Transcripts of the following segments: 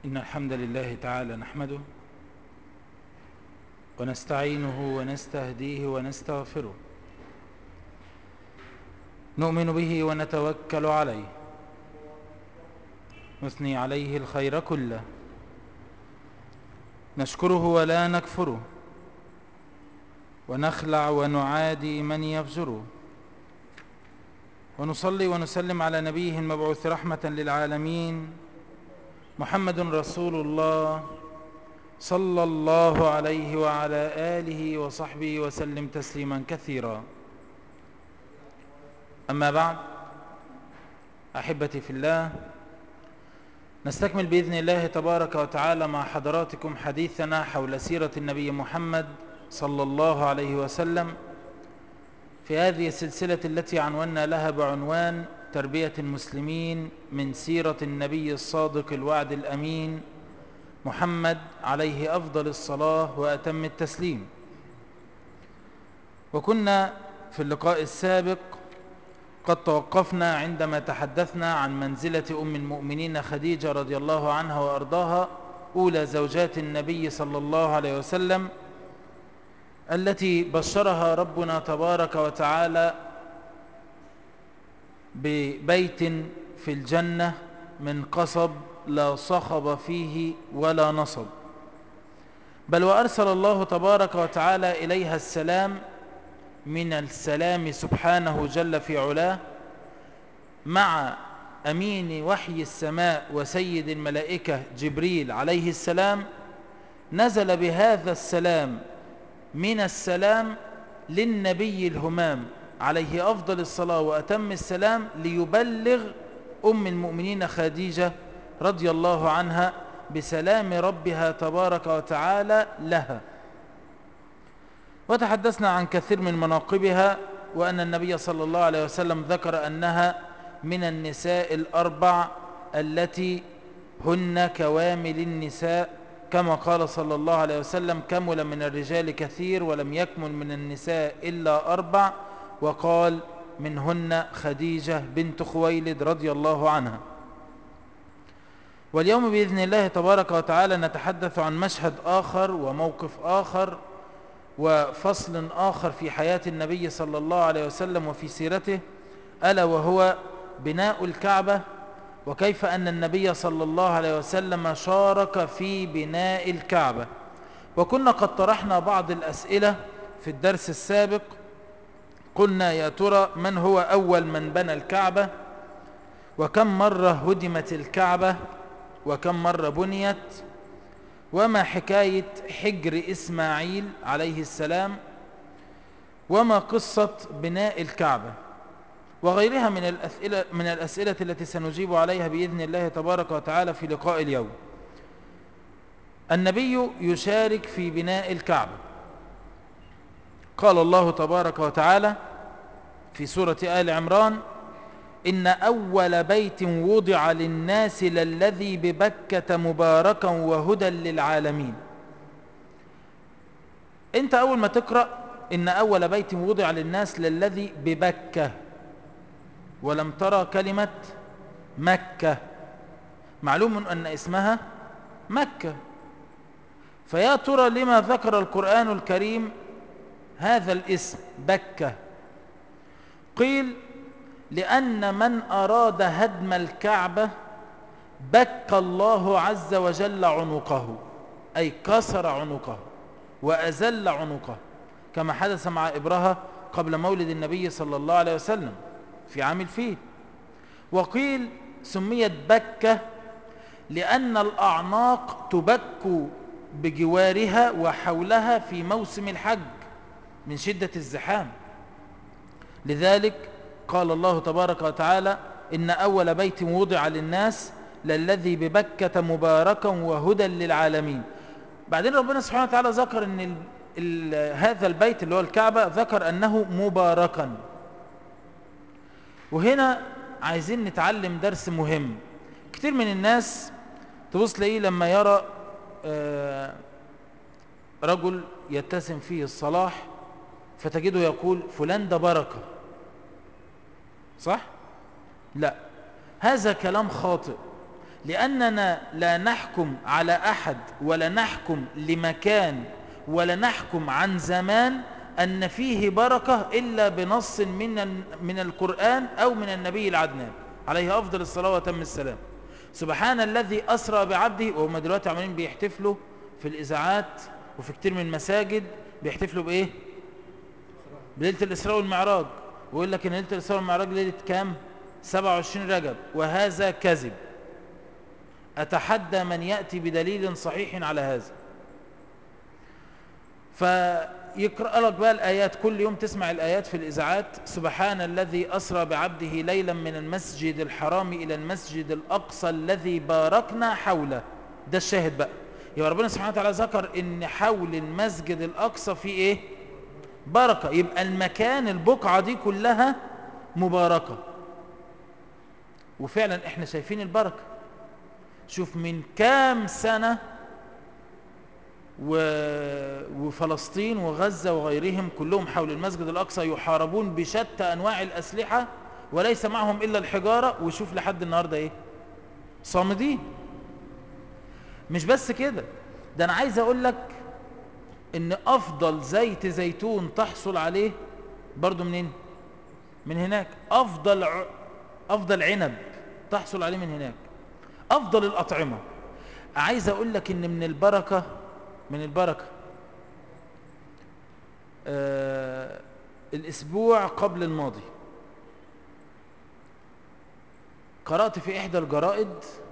إن الحمد لله تعالى نحمده ونستعينه ونستهديه ونستغفره نؤمن به ونتوكل عليه نثني عليه الخير كله نشكره ولا نكفره ونخلع ونعادي من يفجره ونصلي ونسلم على نبيه المبعوث رحمة للعالمين محمد رسول الله صلى الله عليه وعلى آله وصحبه وسلم تسليما كثيرا أما بعد أحبتي في الله نستكمل بإذن الله تبارك وتعالى مع حضراتكم حديثنا حول سيرة النبي محمد صلى الله عليه وسلم في هذه السلسلة التي عنونا لها بعنوان تربية المسلمين من سيرة النبي الصادق الوعد الأمين محمد عليه أفضل الصلاة وأتم التسليم وكنا في اللقاء السابق قد توقفنا عندما تحدثنا عن منزلة أم المؤمنين خديجة رضي الله عنها وأرضاها أولى زوجات النبي صلى الله عليه وسلم التي بشرها ربنا تبارك وتعالى ببيت في الجنة من قصب لا صخب فيه ولا نصب بل وأرسل الله تبارك وتعالى إليها السلام من السلام سبحانه جل في علاه مع أمين وحي السماء وسيد الملائكة جبريل عليه السلام نزل بهذا السلام من السلام للنبي الهمام عليه أفضل الصلاة وأتم السلام ليبلغ أم المؤمنين خديجة رضي الله عنها بسلام ربها تبارك وتعالى لها وتحدثنا عن كثير من مناقبها وأن النبي صلى الله عليه وسلم ذكر أنها من النساء الأربع التي هن كوامل النساء كما قال صلى الله عليه وسلم كمل من الرجال كثير ولم يكمل من النساء إلا أربع وقال منهن خديجة بنت خويلد رضي الله عنها واليوم بإذن الله تبارك وتعالى نتحدث عن مشهد آخر وموقف آخر وفصل آخر في حياة النبي صلى الله عليه وسلم وفي سيرته ألا وهو بناء الكعبة وكيف أن النبي صلى الله عليه وسلم شارك في بناء الكعبة وكنا قد طرحنا بعض الأسئلة في الدرس السابق قلنا يا ترى من هو أول من بنى الكعبة وكم مرة هدمت الكعبة وكم مرة بنيت وما حكاية حجر إسماعيل عليه السلام وما قصة بناء الكعبة وغيرها من الأسئلة, من الأسئلة التي سنجيب عليها بإذن الله تبارك وتعالى في لقاء اليوم النبي يشارك في بناء الكعبة قال الله تبارك وتعالى في سورة آل عمران إن أول بيت وضع للناس للذي ببكة مباركا وهدى للعالمين أنت أول ما تقرأ إن أول بيت وضع للناس للذي ببكة ولم ترى كلمة مكة معلوم أن اسمها مكة فيا ترى لما ذكر القرآن الكريم هذا الاسم بكة قيل لأن من أراد هدم الكعبة بك الله عز وجل عنقه أي كسر عنقه وأزل عنقه كما حدث مع إبرهة قبل مولد النبي صلى الله عليه وسلم في عام الفيل وقيل سميت بكة لأن الأعناق تبك بجوارها وحولها في موسم الحج من شدة الزحام لذلك قال الله تبارك وتعالى إن أول بيت وضع للناس للذي ببكة مباركا وهدى للعالمين بعدين ربنا سبحانه وتعالى ذكر أن ال ال هذا البيت اللي هو الكعبة ذكر أنه مباركا وهنا عايزين نتعلم درس مهم كتير من الناس تبص تلاقيه لما يرى رجل يتسم فيه الصلاح فتجده يقول فلان ده بركة صح؟ لا هذا كلام خاطئ لأننا لا نحكم على أحد ولا نحكم لمكان ولا نحكم عن زمان أن فيه بركة إلا بنص من من القرآن أو من النبي العدنان عليه أفضل الصلاة وتم السلام سبحان الذي أسرى بعبده وهم دلوقتي عمالين بيحتفلوا في الإذاعات وفي كتير من المساجد بيحتفلوا بإيه؟ بليلة الإسراء والمعراج ويقول لك إن ليلة الإسراء والمعراج ليلة كام؟ 27 رجب وهذا كذب أتحدى من يأتي بدليل صحيح على هذا فيقرأ لك بقى الآيات كل يوم تسمع الآيات في الإذاعات سبحان الذي أسرى بعبده ليلا من المسجد الحرام إلى المسجد الأقصى الذي باركنا حوله ده الشاهد بقى يبقى ربنا سبحانه وتعالى ذكر ان حول المسجد الأقصى فيه ايه بركة يبقى المكان البقعة دي كلها مباركة وفعلا احنا شايفين البركة شوف من كام سنة و... وفلسطين وغزة وغيرهم كلهم حول المسجد الأقصى يحاربون بشتى أنواع الأسلحة وليس معهم إلا الحجارة وشوف لحد النهاردة إيه صامدين مش بس كده ده أنا عايز أقول لك إن أفضل زيت زيتون تحصل عليه برضو منين من هناك أفضل ع... أفضل عنب تحصل عليه من هناك أفضل الأطعمة عايز أقول لك إن من البركة من البركة آه الأسبوع قبل الماضي قرأت في إحدى الجرائد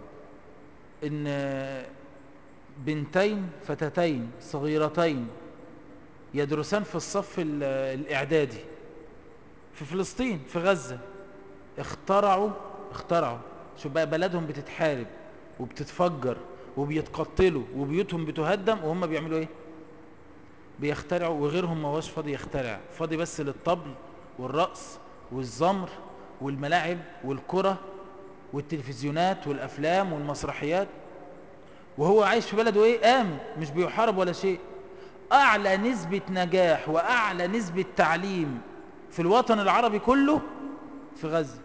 إن بنتين فتاتين صغيرتين يدرسان في الصف الإعدادي في فلسطين في غزة اخترعوا اخترعوا شوف بقى بلدهم بتتحارب وبتتفجر وبيتقتلوا وبيوتهم بتهدم وهم بيعملوا ايه بيخترعوا وغيرهم ما هوش فاضي يخترع فاضي بس للطبل والرقص والزمر والملاعب والكرة والتلفزيونات والافلام والمسرحيات وهو عايش في بلده ايه امن مش بيحارب ولا شيء اعلى نسبة نجاح واعلى نسبة تعليم في الوطن العربي كله في غزة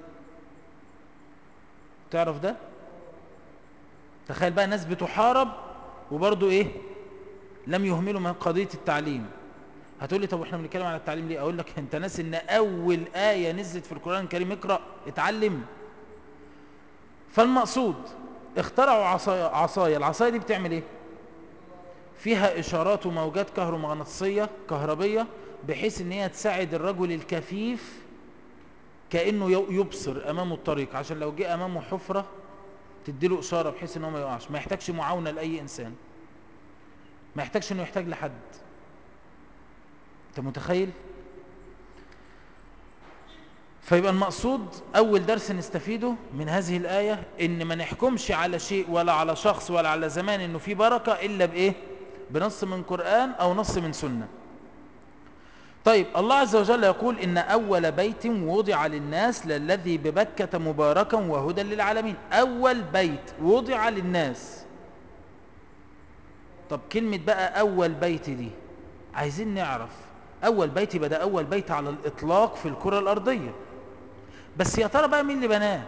تعرف ده تخيل بقى ناس بتحارب وبرضه ايه لم يهملوا من قضية التعليم هتقول لي طب احنا بنتكلم على التعليم ليه اقول لك انت ناس ان اول آية نزلت في القرآن الكريم اقرأ اتعلم فالمقصود اخترعوا عصاية عصاية العصاية دي بتعمل ايه فيها اشارات وموجات كهرومغناطيسية كهربية بحيث ان هي تساعد الرجل الكفيف كأنه يبصر امامه الطريق عشان لو جه امامه حفرة تديله اشارة بحيث ان هو ما يقعش ما يحتاجش معاونة لاي انسان ما يحتاجش انه يحتاج لحد انت متخيل فيبقى المقصود اول درس نستفيده من هذه الآية ان ما نحكمش على شيء ولا على شخص ولا على زمان انه في بركة الا بايه بنص من قرآن او نص من سنة طيب الله عز وجل يقول إن أول بيت وضع للناس للذي ببكة مباركا وهدى للعالمين أول بيت وضع للناس طب كلمة بقى أول بيت دي عايزين نعرف أول بيت يبقى ده أول بيت على الإطلاق في الكرة الأرضية بس يا ترى بقى مين اللي بناه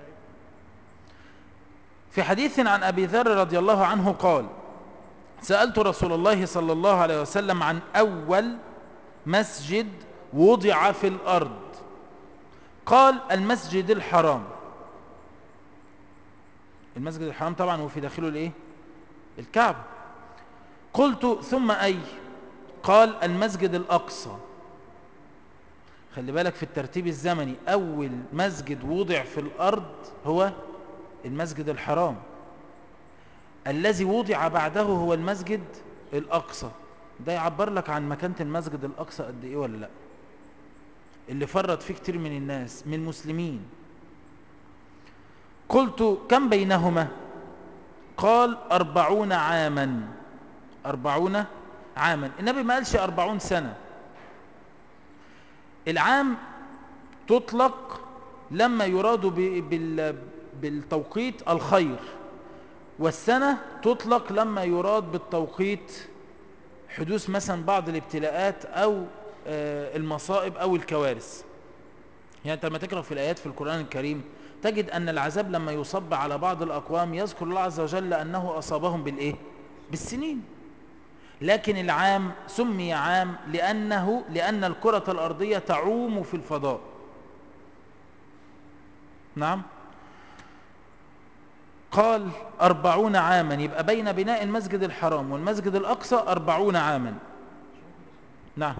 في حديث عن أبي ذر رضي الله عنه قال سألت رسول الله صلى الله عليه وسلم عن أول مسجد وضع في الأرض قال المسجد الحرام المسجد الحرام طبعا وفي داخله الايه الكعبة قلت ثم أي قال المسجد الأقصى خلي بالك في الترتيب الزمني أول مسجد وضع في الأرض هو المسجد الحرام الذي وضع بعده هو المسجد الأقصى ده يعبر لك عن مكانة المسجد الأقصى قد إيه ولا لا اللي فرط فيه كتير من الناس من المسلمين قلت كم بينهما قال أربعون عاما أربعون عاما النبي ما قالش أربعون سنة العام تطلق لما يراد بالتوقيت الخير والسنة تطلق لما يراد بالتوقيت حدوث مثلا بعض الابتلاءات أو المصائب أو الكوارث يعني أنت لما تقرأ في الآيات في القرآن الكريم تجد أن العذاب لما يصب على بعض الأقوام يذكر الله عز وجل أنه أصابهم بالإيه؟ بالسنين لكن العام سمي عام لأنه لأن الكرة الأرضية تعوم في الفضاء نعم قال أربعون عاما يبقى بين بناء المسجد الحرام والمسجد الأقصى أربعون عاما نعم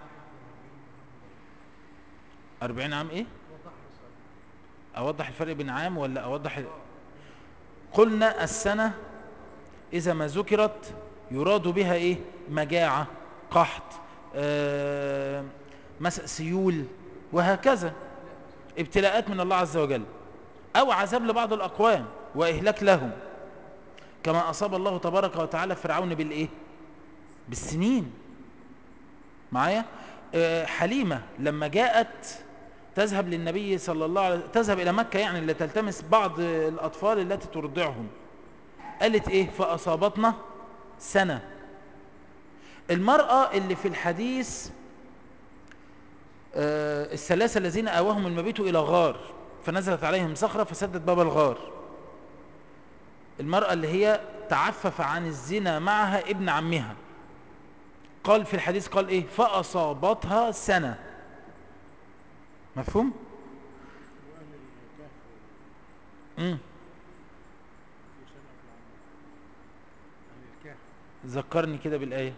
أربعين عام إيه أوضح الفرق بين عام ولا أوضح قلنا السنة إذا ما ذكرت يراد بها إيه مجاعة قحط آه مسأ سيول وهكذا ابتلاءات من الله عز وجل أو عذاب لبعض الأقوام وإهلاك لهم كما أصاب الله تبارك وتعالى فرعون بالإيه بالسنين معايا آه حليمة لما جاءت تذهب للنبي صلى الله عليه تذهب إلى مكة يعني لتلتمس بعض الأطفال التي ترضعهم قالت إيه فأصابتنا سنة المرأة اللي في الحديث آه الثلاثة الذين آواهم المبيت إلى غار فنزلت عليهم صخرة فسدت باب الغار المرأة اللي هي تعفف عن الزنا معها ابن عمها قال في الحديث قال ايه فأصابتها سنة مفهوم امم ذكرني كده بالآية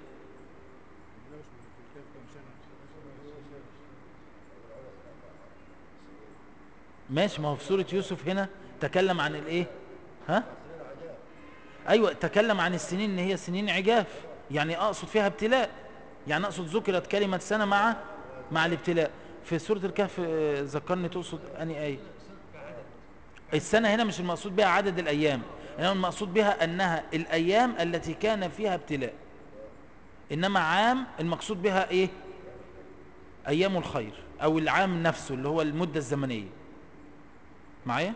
ماشي ما هو في سورة يوسف هنا تكلم عن الايه ها ايوه تكلم عن السنين ان هي سنين عجاف يعني اقصد فيها ابتلاء يعني اقصد ذكرت كلمة سنة مع مع الابتلاء في سورة الكهف ذكرني تقصد اني ايه السنة هنا مش المقصود بها عدد الايام انما المقصود بها انها الايام التي كان فيها ابتلاء انما عام المقصود بها ايه ايام الخير او العام نفسه اللي هو المدة الزمنية معايا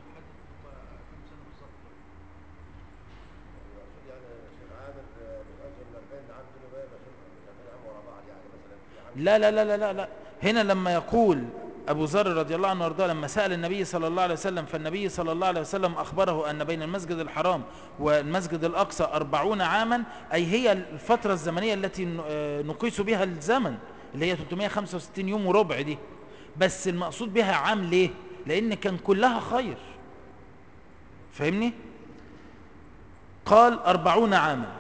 لا لا لا لا لا, لا. هنا لما يقول أبو ذر رضي الله عنه وارضاه لما سأل النبي صلى الله عليه وسلم فالنبي صلى الله عليه وسلم أخبره أن بين المسجد الحرام والمسجد الأقصى أربعون عاما أي هي الفترة الزمنية التي نقيس بها الزمن اللي هي 365 يوم وربع دي بس المقصود بها عام ليه لأن كان كلها خير فاهمني قال أربعون عاما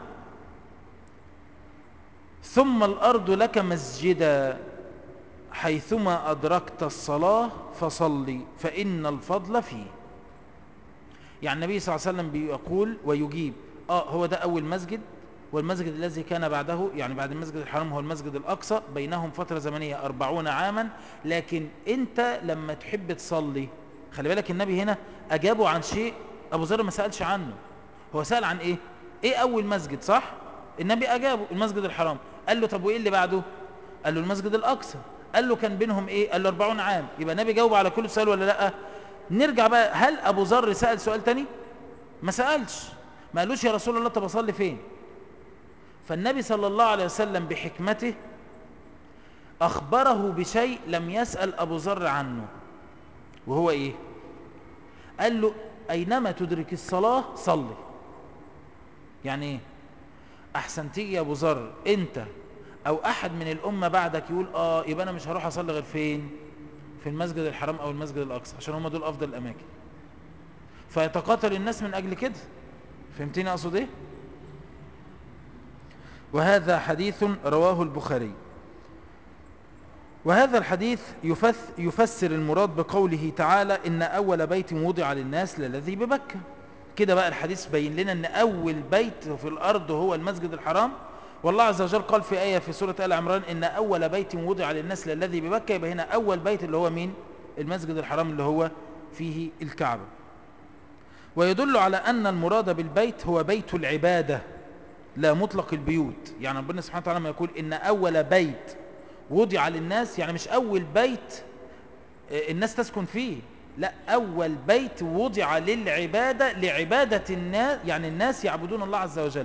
ثم الأرض لك مسجدا حيثما أدركت الصلاة فصلي فإن الفضل فيه يعني النبي صلى الله عليه وسلم بيقول ويجيب آه هو ده أول مسجد والمسجد الذي كان بعده يعني بعد المسجد الحرام هو المسجد الأقصى بينهم فترة زمنية أربعون عاما لكن أنت لما تحب تصلي خلي بالك النبي هنا أجابه عن شيء أبو ذر ما سألش عنه هو سأل عن إيه إيه أول مسجد صح النبي أجابه المسجد الحرام قال له طب وإيه اللي بعده قال له المسجد الأقصى قال له كان بينهم إيه قال له 40 عام يبقى النبي جاوب على كل سؤال ولا لأ نرجع بقى هل أبو ذر سأل سؤال تاني ما سألش ما قالوش يا رسول الله طب أصلي فين فالنبي صلى الله عليه وسلم بحكمته أخبره بشيء لم يسأل أبو ذر عنه وهو إيه قال له أينما تدرك الصلاة صلي يعني إيه أحسن تيجي يا أبو ذر أنت أو أحد من الأمة بعدك يقول آه يبقى أنا مش هروح أصلي غير فين في المسجد الحرام أو المسجد الأقصى عشان هم دول أفضل الأماكن فيتقاتل الناس من أجل كده فهمتني أقصد إيه وهذا حديث رواه البخاري وهذا الحديث يفسر المراد بقوله تعالى إن أول بيت وضع للناس للذي ببكة كده بقى الحديث بين لنا أن أول بيت في الأرض هو المسجد الحرام والله عز وجل قال في آية في سورة آل عمران إن أول بيت وضع للناس للذي ببكة يبقى هنا أول بيت اللي هو مين المسجد الحرام اللي هو فيه الكعبة ويدل على أن المراد بالبيت هو بيت العبادة لا مطلق البيوت يعني ربنا سبحانه وتعالى ما يقول إن أول بيت وضع للناس يعني مش أول بيت الناس تسكن فيه لا أول بيت وضع للعبادة لعبادة الناس يعني الناس يعبدون الله عز وجل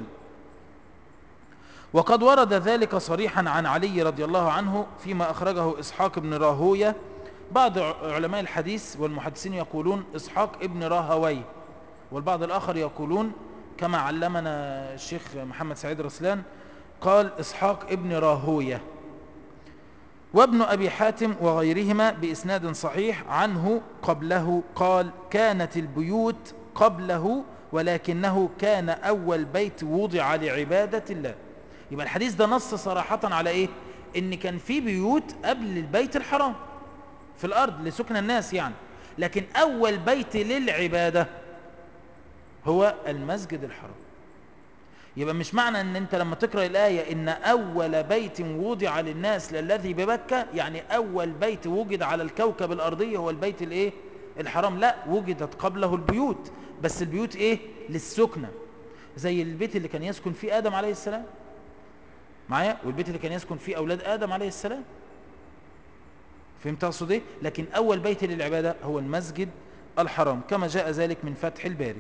وقد ورد ذلك صريحا عن علي رضي الله عنه فيما أخرجه إسحاق بن راهوية بعض علماء الحديث والمحدثين يقولون إسحاق ابن راهوي والبعض الآخر يقولون كما علمنا الشيخ محمد سعيد رسلان قال إسحاق ابن راهوية وابن أبي حاتم وغيرهما بإسناد صحيح عنه قبله قال كانت البيوت قبله ولكنه كان أول بيت وضع لعبادة الله يبقى الحديث ده نص صراحة على إيه إن كان في بيوت قبل البيت الحرام في الأرض لسكن الناس يعني لكن أول بيت للعبادة هو المسجد الحرام يبقى مش معنى ان انت لما تقرأ الآية ان اول بيت وضع للناس للذي ببكة يعني اول بيت وجد على الكوكب الارضي هو البيت الايه الحرام لا وجدت قبله البيوت بس البيوت ايه للسكنة زي البيت اللي كان يسكن فيه ادم عليه السلام معايا والبيت اللي كان يسكن فيه اولاد ادم عليه السلام فهمت اقصد ايه لكن اول بيت للعبادة هو المسجد الحرام كما جاء ذلك من فتح الباري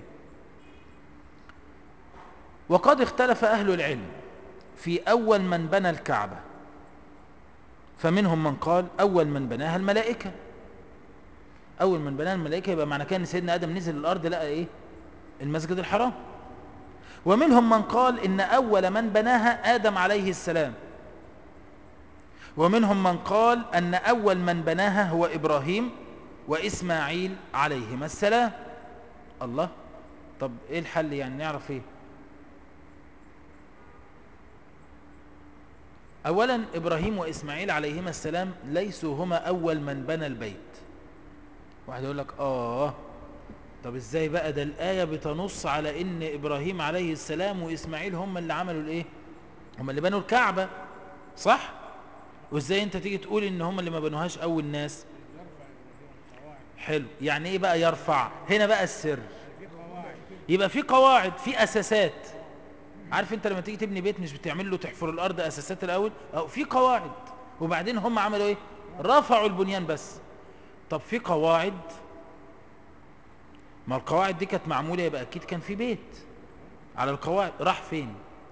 وقد اختلف أهل العلم في أول من بنى الكعبة فمنهم من قال أول من بناها الملائكة أول من بناها الملائكة يبقى معنى كان سيدنا آدم نزل الأرض لقى إيه المسجد الحرام ومنهم من قال إن أول من بناها آدم عليه السلام ومنهم من قال أن أول من بناها هو إبراهيم وإسماعيل عليهما السلام الله طب إيه الحل يعني نعرف إيه أولا إبراهيم وإسماعيل عليهما السلام ليسوا هما أول من بنى البيت واحد يقول لك آه طب إزاي بقى ده الآية بتنص على إن إبراهيم عليه السلام وإسماعيل هم اللي عملوا الإيه هم اللي بنوا الكعبة صح وإزاي أنت تيجي تقول إن هم اللي ما بنوهاش أول ناس حلو يعني إيه بقى يرفع هنا بقى السر يبقى في قواعد في أساسات عارف انت لما تيجي تبني بيت مش بتعمل له تحفر الارض اساسات الاول أو في قواعد وبعدين هم عملوا ايه رفعوا البنيان بس طب في قواعد ما القواعد دي كانت معموله يبقى اكيد كان في بيت على القواعد راح فين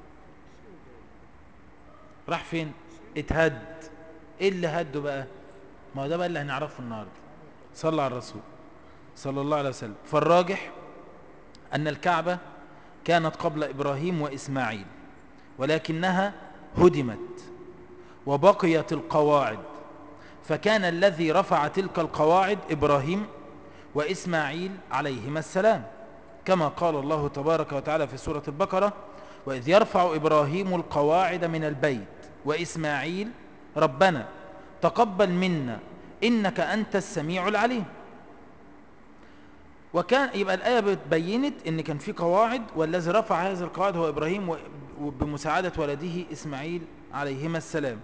راح فين اتهد ايه اللي هده بقى ما هو ده بقى اللي هنعرفه النهارده صلى على الرسول صلى الله عليه وسلم فالراجح ان الكعبه كانت قبل إبراهيم وإسماعيل ولكنها هدمت وبقيت القواعد فكان الذي رفع تلك القواعد إبراهيم وإسماعيل عليهما السلام كما قال الله تبارك وتعالى في سورة البقرة وإذ يرفع إبراهيم القواعد من البيت وإسماعيل ربنا تقبل منا إنك أنت السميع العليم وكان يبقى الآية بينت ان كان في قواعد والذي رفع هذه القواعد هو إبراهيم بمساعدة ولده إسماعيل عليهما السلام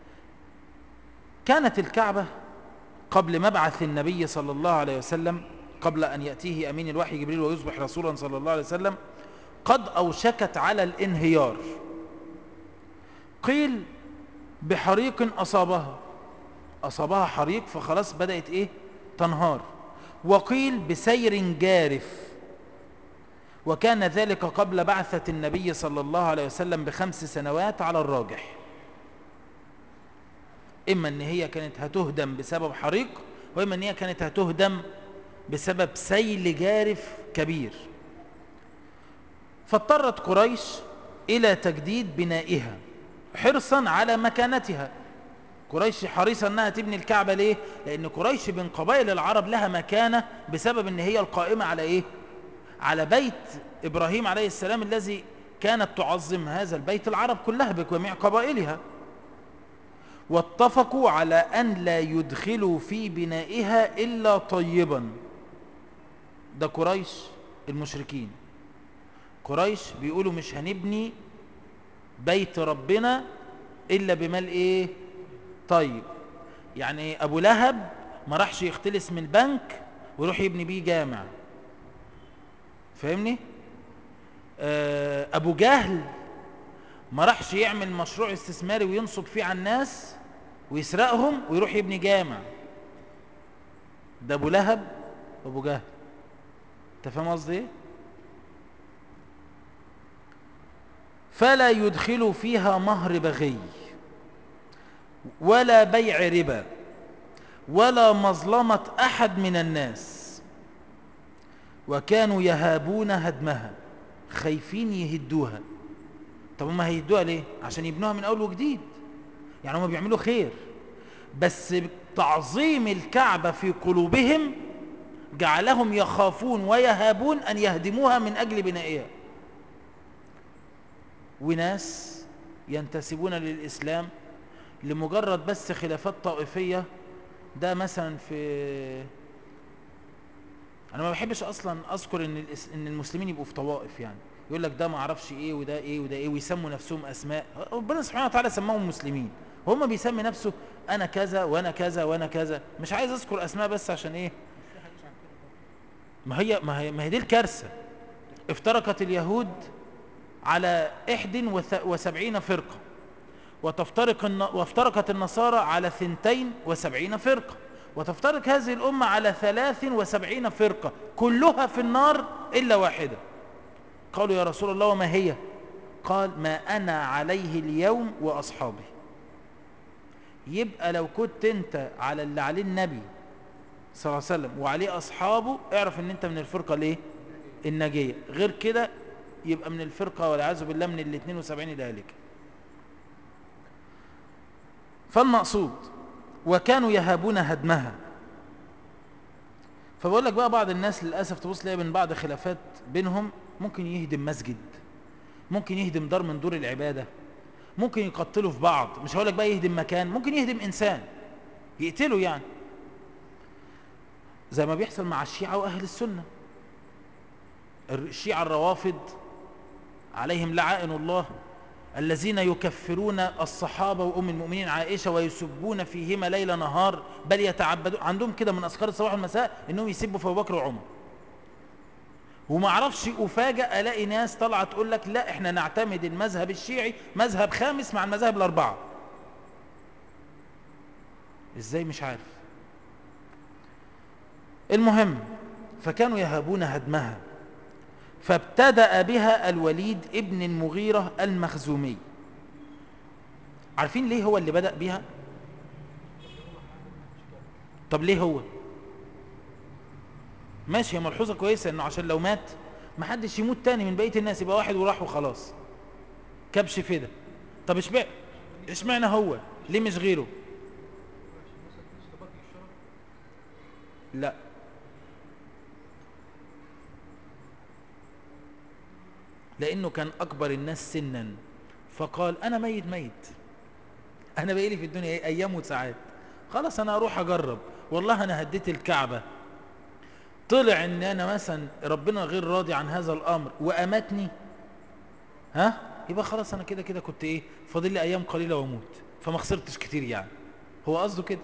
كانت الكعبة قبل مبعث النبي صلى الله عليه وسلم قبل أن يأتيه أمين الوحي جبريل ويصبح رسولا صلى الله عليه وسلم قد أوشكت على الانهيار قيل بحريق أصابها أصابها حريق فخلاص بدأت إيه تنهار وقيل بسير جارف وكان ذلك قبل بعثة النبي صلى الله عليه وسلم بخمس سنوات على الراجح إما أن هي كانت هتهدم بسبب حريق وإما أن هي كانت هتهدم بسبب سيل جارف كبير فاضطرت قريش إلى تجديد بنائها حرصا على مكانتها قريش حريصة انها تبني الكعبة ليه لان قريش بين قبائل العرب لها مكانة بسبب ان هي القائمة على ايه على بيت ابراهيم عليه السلام الذي كانت تعظم هذا البيت العرب كلها بجميع قبائلها واتفقوا على ان لا يدخلوا في بنائها الا طيبا ده قريش المشركين قريش بيقولوا مش هنبني بيت ربنا الا بمال ايه طيب يعني ابو لهب ما راحش يختلس من البنك ويروح يبني بيه جامع فاهمني ابو جهل ما راحش يعمل مشروع استثماري وينصب فيه على الناس ويسرقهم ويروح يبني جامع ده ابو لهب وابو جهل انت فاهم قصدي ايه فلا يدخل فيها مهر بغي ولا بيع ربا ولا مظلمة أحد من الناس وكانوا يهابون هدمها خايفين يهدوها طب هم هيهدوها ليه عشان يبنوها من أول وجديد يعني هم بيعملوا خير بس تعظيم الكعبة في قلوبهم جعلهم يخافون ويهابون أن يهدموها من أجل بنائها وناس ينتسبون للإسلام لمجرد بس خلافات طائفية ده مثلا في انا ما بحبش اصلا اذكر ان ان المسلمين يبقوا في طوائف يعني يقول لك ده ما اعرفش ايه وده ايه وده ايه ويسموا نفسهم اسماء ربنا سبحانه وتعالى سماهم مسلمين هم بيسمي نفسه انا كذا وانا كذا وانا كذا مش عايز اذكر اسماء بس عشان ايه ما هي ما هي ما هي دي الكارثه افترقت اليهود على 71 فرقه وتفترق وافترقت النصارى على 72 فرقه وتفترق هذه الأمة على 73 فرقة كلها في النار إلا واحدة قالوا يا رسول الله وما هي قال ما أنا عليه اليوم وأصحابي يبقى لو كنت أنت على اللي عليه النبي صلى الله عليه وسلم وعليه أصحابه اعرف أن أنت من الفرقة ليه النجية غير كده يبقى من الفرقة والعياذ بالله من ال 72 ذلك فالمقصود وكانوا يهابون هدمها فبقول لك بقى بعض الناس للأسف تبص لها من بعض خلافات بينهم ممكن يهدم مسجد ممكن يهدم دار من دور العبادة ممكن يقتلوا في بعض مش هقول لك بقى يهدم مكان ممكن يهدم إنسان يقتله يعني زي ما بيحصل مع الشيعة وأهل السنة الشيعة الروافض عليهم لعائن الله الذين يكفرون الصحابة وأم المؤمنين عائشة ويسبون فيهما ليل نهار بل يتعبدون عندهم كده من أذكار الصباح والمساء إنهم يسبوا في أبو بكر وعمر وما اعرفش أفاجأ ألاقي ناس طالعة تقول لك لا إحنا نعتمد المذهب الشيعي مذهب خامس مع المذاهب الأربعة إزاي مش عارف المهم فكانوا يهابون هدمها فابتدأ بها الوليد ابن المغيرة المخزومي عارفين ليه هو اللي بدأ بها طب ليه هو ماشي هي ملحوظة كويسة انه عشان لو مات ما حدش يموت تاني من بقية الناس يبقى واحد وراح وخلاص كبش فدا طب اشمعنى اشمعنى هو ليه مش غيره لا لأنه كان أكبر الناس سنا فقال أنا ميت ميت أنا بقيلي في الدنيا أيام وساعات خلاص أنا أروح أجرب والله أنا هديت الكعبة طلع ان انا مثلا ربنا غير راضي عن هذا الامر وامتني ها يبقى خلاص انا كده كده كنت ايه فاضل لي ايام قليله واموت فما خسرتش كتير يعني هو قصده كده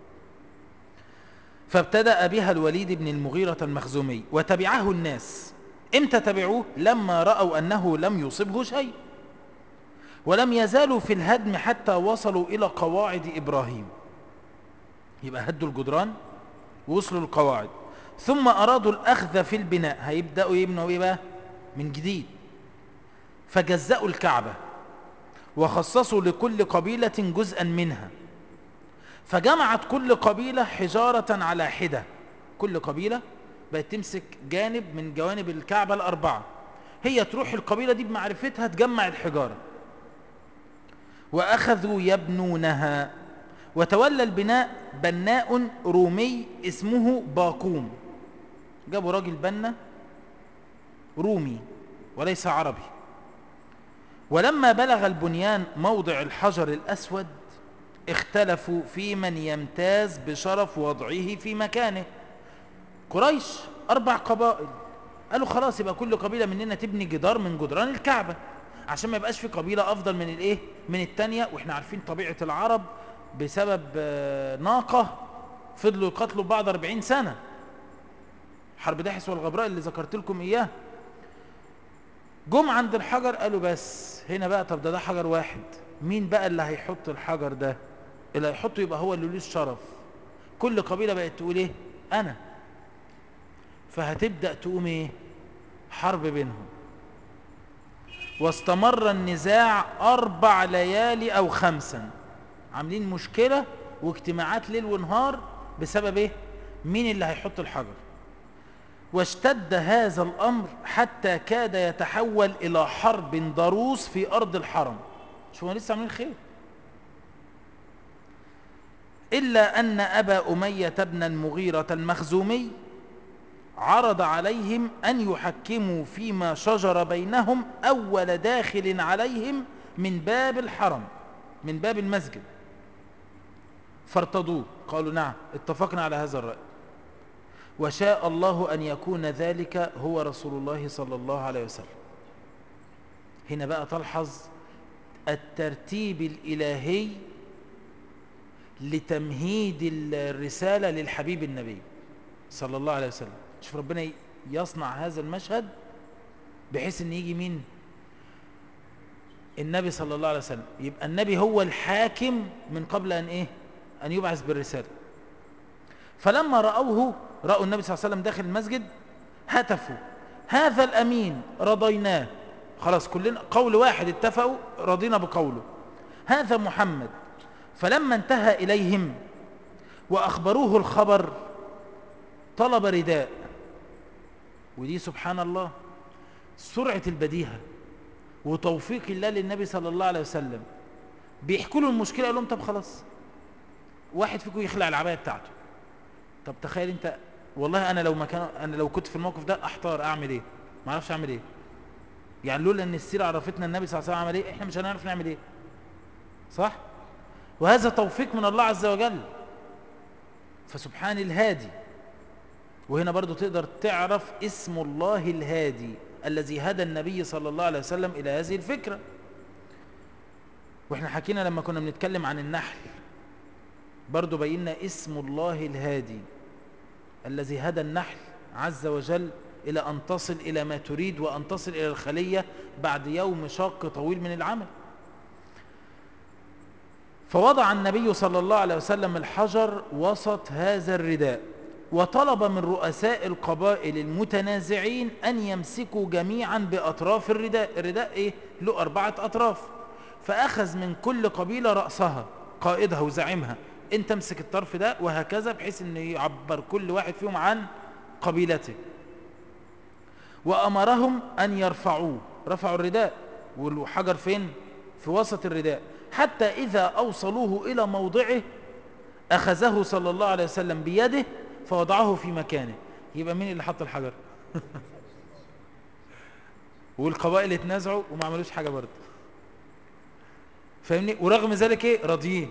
فابتدأ بها الوليد بن المغيرة المخزومي وتبعه الناس امتى تبعوه لما رأوا أنه لم يصبه شيء ولم يزالوا في الهدم حتى وصلوا إلى قواعد إبراهيم يبقى هدوا الجدران ووصلوا القواعد ثم أرادوا الأخذ في البناء هيبدأوا يبنوا إيه بقى من جديد فجزأوا الكعبة وخصصوا لكل قبيلة جزءا منها فجمعت كل قبيلة حجارة على حدة كل قبيلة بقت تمسك جانب من جوانب الكعبة الأربعة هي تروح القبيلة دي بمعرفتها تجمع الحجارة وأخذوا يبنونها وتولى البناء بناء رومي اسمه باقوم جابوا راجل بنا رومي وليس عربي ولما بلغ البنيان موضع الحجر الأسود اختلفوا في من يمتاز بشرف وضعه في مكانه قريش أربع قبائل قالوا خلاص يبقى كل قبيلة مننا تبني جدار من جدران الكعبة عشان ما يبقاش في قبيلة أفضل من الإيه من التانية وإحنا عارفين طبيعة العرب بسبب ناقة فضلوا يقاتلوا بعض 40 سنة حرب داحس والغبراء اللي ذكرت لكم إياه جم عند الحجر قالوا بس هنا بقى طب ده ده حجر واحد مين بقى اللي هيحط الحجر ده اللي هيحطه يبقى هو اللي له الشرف كل قبيلة بقت تقول ايه انا فهتبدأ تقوم ايه حرب بينهم واستمر النزاع اربع ليالي او خمسا عاملين مشكلة واجتماعات ليل ونهار بسبب ايه مين اللي هيحط الحجر واشتد هذا الأمر حتى كاد يتحول إلى حرب ضروس في أرض الحرم شو لسه عاملين خير إلا أن أبا أمية بن المغيرة المخزومي عرض عليهم أن يحكموا فيما شجر بينهم أول داخل عليهم من باب الحرم من باب المسجد فارتضوه قالوا نعم اتفقنا على هذا الرأي وشاء الله أن يكون ذلك هو رسول الله صلى الله عليه وسلم هنا بقى تلحظ الترتيب الإلهي لتمهيد الرسالة للحبيب النبي صلى الله عليه وسلم شوف ربنا يصنع هذا المشهد بحيث ان يجي مين النبي صلى الله عليه وسلم يبقى النبي هو الحاكم من قبل ان ايه ان يبعث بالرسالة فلما رأوه رأوا النبي صلى الله عليه وسلم داخل المسجد هتفوا هذا الأمين رضيناه خلاص كلنا قول واحد اتفقوا رضينا بقوله هذا محمد فلما انتهى إليهم وأخبروه الخبر طلب رداء ودي سبحان الله سرعة البديهة وتوفيق الله للنبي صلى الله عليه وسلم بيحكوا له المشكلة قال لهم طب خلاص واحد فيكم يخلع العباية بتاعته طب تخيل انت والله انا لو مكان انا لو كنت في الموقف ده احتار اعمل ايه ما اعرفش اعمل ايه يعني لولا ان السيره عرفتنا النبي صلى الله عليه وسلم عمل ايه احنا مش هنعرف نعمل ايه صح وهذا توفيق من الله عز وجل فسبحان الهادي وهنا برضو تقدر تعرف اسم الله الهادي الذي هدى النبي صلى الله عليه وسلم إلى هذه الفكرة واحنا حكينا لما كنا بنتكلم عن النحل برضو بينا اسم الله الهادي الذي هدى النحل عز وجل إلى أن تصل إلى ما تريد وأن تصل إلى الخلية بعد يوم شاق طويل من العمل فوضع النبي صلى الله عليه وسلم الحجر وسط هذا الرداء وطلب من رؤساء القبائل المتنازعين أن يمسكوا جميعا بأطراف الرداء الرداء إيه؟ له أربعة أطراف فأخذ من كل قبيلة رأسها قائدها وزعيمها انت امسك الطرف ده وهكذا بحيث ان يعبر كل واحد فيهم عن قبيلته وأمرهم أن يرفعوه رفعوا الرداء والحجر فين في وسط الرداء حتى إذا أوصلوه إلى موضعه أخذه صلى الله عليه وسلم بيده فوضعه في مكانه يبقى مين اللي حط الحجر والقبائل اتنازعوا وما عملوش حاجة برضه فاهمني ورغم ذلك ايه راضيين